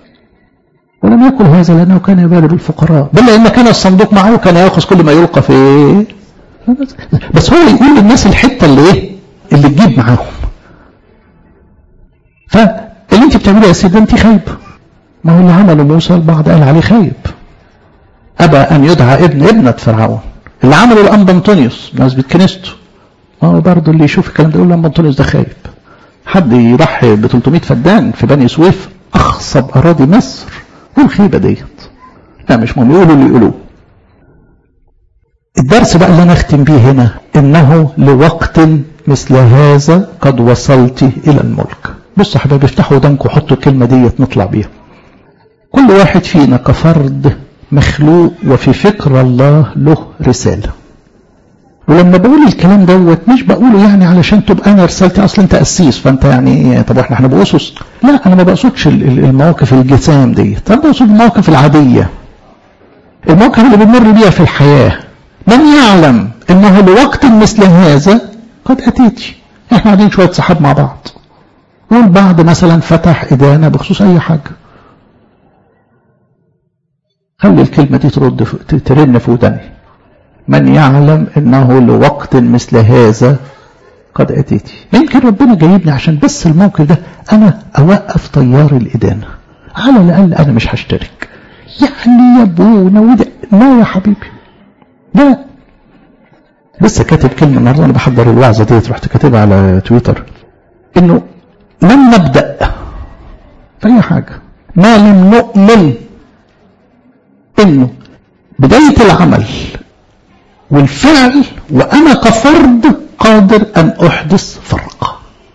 Speaker 1: ولم يكن هذا لانه كان يبالي بالفقراء بل ان كان الصندوق معه كان ياخذ كل ما يلقى في بس هو يقول للناس الحته اللي ايه اللي تجيب معاهم فاللي انت بتعمله يا سيدي انت خايب ما هو اللي عمله موسى البعض قال عليه خايب ابى ان يدعى ابن ابنه فرعون اللي عمله الانبا انطونيوس بمناسبه كنيسته ما هو برضه اللي يشوف الكلام ده يقول لما انطونيوس ده خايب حد يضحي ب 300 فدان في بني سويف اخصب اراضي مصر ايه الخيبه ديت لا مش مهم يقولوا اللي يقولوه الدرس بقى اللي انا اختم بيه هنا انه لوقت مثل هذا قد وصلت الى الملك بصوا يا حبايبي افتحوا ودانكم وحطوا الكلمه ديت نطلع بيها كل واحد فينا كفرد مخلوق وفي فكر الله له رساله ولما بقول الكلام دوت مش بقوله يعني علشان تبقى انا رسالتي اصلا انت قسيس فانت يعني طب احنا هنبقى اسس لا انا ما بقصدش المواقف الجسام ديت انا بقصد المواقف العاديه المواقف اللي بنمر بيها في الحياه من يعلم انه لوقت مثل هذا قد اتيت احنا قاعدين شويه صحاب مع بعض والبعض مثلا فتح ايدانا بخصوص اي حاجه خلي الكلمه دي ترد ترن في وداني من يعلم انه لوقت مثل هذا قد اتيتي يمكن ربنا جايبني عشان بس الموقف ده انا اوقف طيار الادانه على الاقل انا مش هشترك يعني يا ابونا وده لا يا حبيبي لا لسه كاتب كلمه النهارده انا بحضر الوعظه ديت رحت كاتبها على تويتر انه لم نبدا في اي حاجه ما لم نؤمن انه بدايه العمل والفعل وأنا كفرد قادر أن أحدث فرقة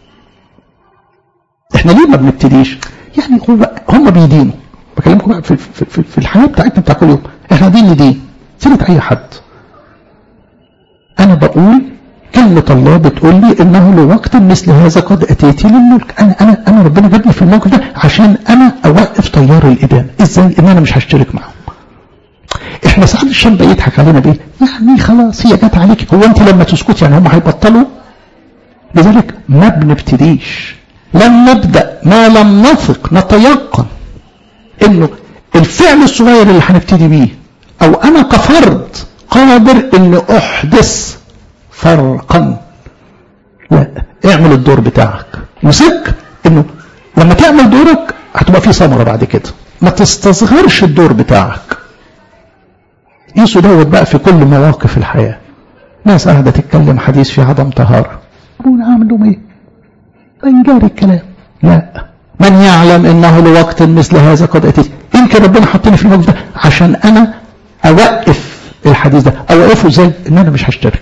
Speaker 1: احنا ليه ما بنبتديش يعني هو هم بيدينوا بكلمكم بقى في, في, في الحياة بتاعتنا بتاع كل يوم احنا دين لدين سيرة أي حد أنا بقول كلمة الله بتقول لي انه لوقت مثل هذا قد اتيتي للملك انا انا انا ربنا جابني في الموقف ده عشان انا اوقف طيار الادانه ازاي ان انا مش هشترك معاهم احنا ساعات الشاب يضحك علينا بايه يعني خلاص هي جت عليك هو انت لما تسكت يعني هم هيبطلوا لذلك ما بنبتديش لن نبدا ما لم نثق نتيقن انه الفعل الصغير اللي هنبتدي بيه او انا كفرد قادر ان احدث فرقا لا اعمل الدور بتاعك وثق انه لما تعمل دورك هتبقى في ثمره بعد كده ما تستصغرش الدور بتاعك قيسوا دوت بقى في كل مواقف الحياه ناس قاعده تتكلم حديث في عدم طهاره ابونا اعمل لهم ايه؟ انجاري الكلام لا من يعلم انه لوقت مثل هذا قد اتيت يمكن ربنا حطني في الموقف ده عشان انا اوقف الحديث ده اوقفه ازاي ان انا مش هشترك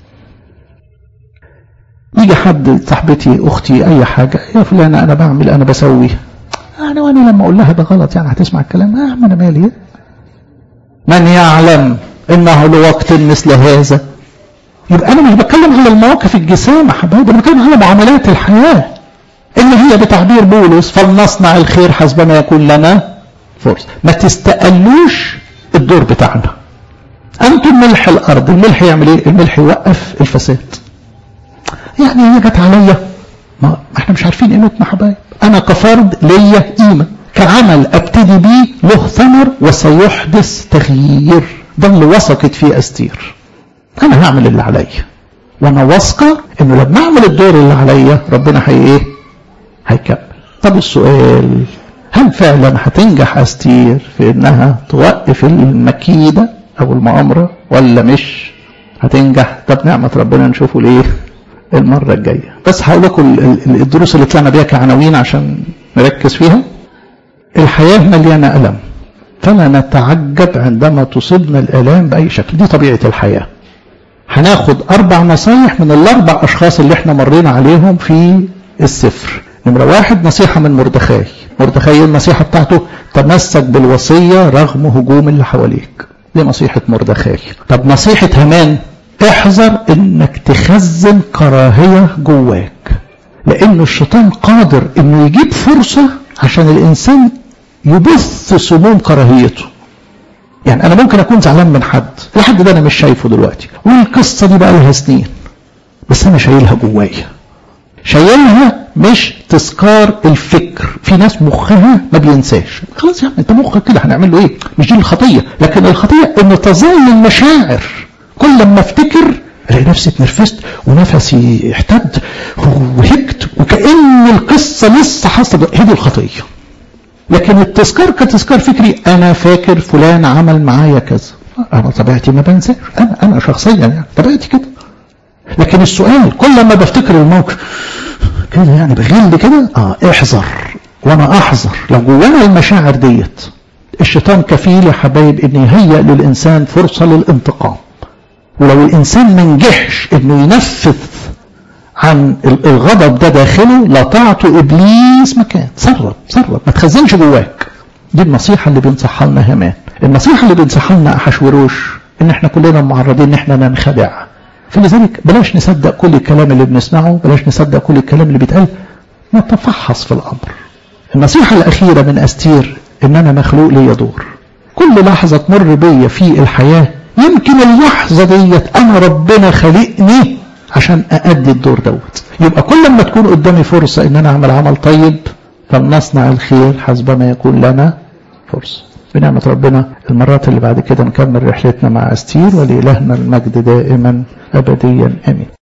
Speaker 1: يجي حد صاحبتي اختي اي حاجه يا فلانه انا بعمل انا بسوي انا وانا لما اقول لها ده غلط يعني هتسمع الكلام اه ما انا مالي من يعلم انه لوقت مثل هذا يبقى انا مش بتكلم على المواقف الجسامه حبايبي انا بتكلم على معاملات الحياه اللي هي بتعبير بولس فلنصنع الخير حسب ما يكون لنا فرصه ما تستقلوش الدور بتاعنا انتم ملح الارض الملح يعمل ايه الملح يوقف الفساد يعني هي جت عليا ما احنا مش عارفين قيمتنا حبايب انا كفرد ليا قيمه كعمل ابتدي بيه له ثمر وسيحدث تغيير ده اللي وثقت فيه استير انا هعمل اللي عليا وانا واثقه انه لما اعمل الدور اللي عليا ربنا هي ايه هيكمل طب السؤال هل فعلا هتنجح استير في انها توقف المكيده او المؤامره ولا مش هتنجح طب نعمه ربنا نشوفه ليه المره الجايه بس هقول لكم الدروس اللي طلعنا بيها كعناوين عشان نركز فيها الحياه مليانه الم فلا نتعجب عندما تصيبنا الالام باي شكل دي طبيعه الحياه هناخد اربع نصايح من الاربع اشخاص اللي احنا مرينا عليهم في السفر نمرة واحد نصيحة من مردخاي مردخاي النصيحة بتاعته تمسك بالوصية رغم هجوم اللي حواليك دي نصيحة مردخاي طب نصيحة همان احذر انك تخزن كراهية جواك لانه الشيطان قادر انه يجيب فرصة عشان الانسان يبث سموم كراهيته يعني انا ممكن اكون زعلان من حد الحد ده انا مش شايفه دلوقتي والقصة دي بقى لها سنين بس انا شايلها جوايا شايلها مش تذكار الفكر في ناس مخها ما بينساش خلاص يا عم انت مخك كده هنعمل له ايه مش دي الخطيه لكن الخطيه ان تظل المشاعر كل لما افتكر الاقي نفسي اتنرفزت ونفسي احتد وهكت وكأن القصه لسه حاصله هي دي الخطيه لكن التذكار كتذكار فكري انا فاكر فلان عمل معايا كذا انا طبيعتي ما بنساش انا انا شخصيا يعني طبيعتي كده لكن السؤال كل ما بفتكر الموقف كده يعني بغل كده اه احذر وانا احذر لو جوانا المشاعر ديت الشيطان كفيل يا حبايب ان يهيئ للانسان فرصه للانتقام ولو الانسان ما نجحش انه ينفذ عن الغضب ده داخله لا تعطوا ابليس مكان سرب سرب ما تخزنش جواك دي النصيحه اللي بينصحها لنا همان النصيحه اللي بينصحها لنا احشوروش ان احنا كلنا معرضين ان احنا ننخدع فلذلك بلاش نصدق كل الكلام اللي بنسمعه بلاش نصدق كل الكلام اللي بيتقال نتفحص في الأمر النصيحة الأخيرة من أستير إن أنا مخلوق لي دور كل لحظة تمر بيا في الحياة يمكن اللحظة ديت أنا ربنا خلقني عشان أأدي الدور دوت يبقى كل ما تكون قدامي فرصة إن أنا أعمل عمل طيب فلنصنع الخير حسب ما يكون لنا فرصة بنعمة ربنا المرات اللي بعد كده نكمل رحلتنا مع أستير ولإلهنا المجد دائما أبديا آمين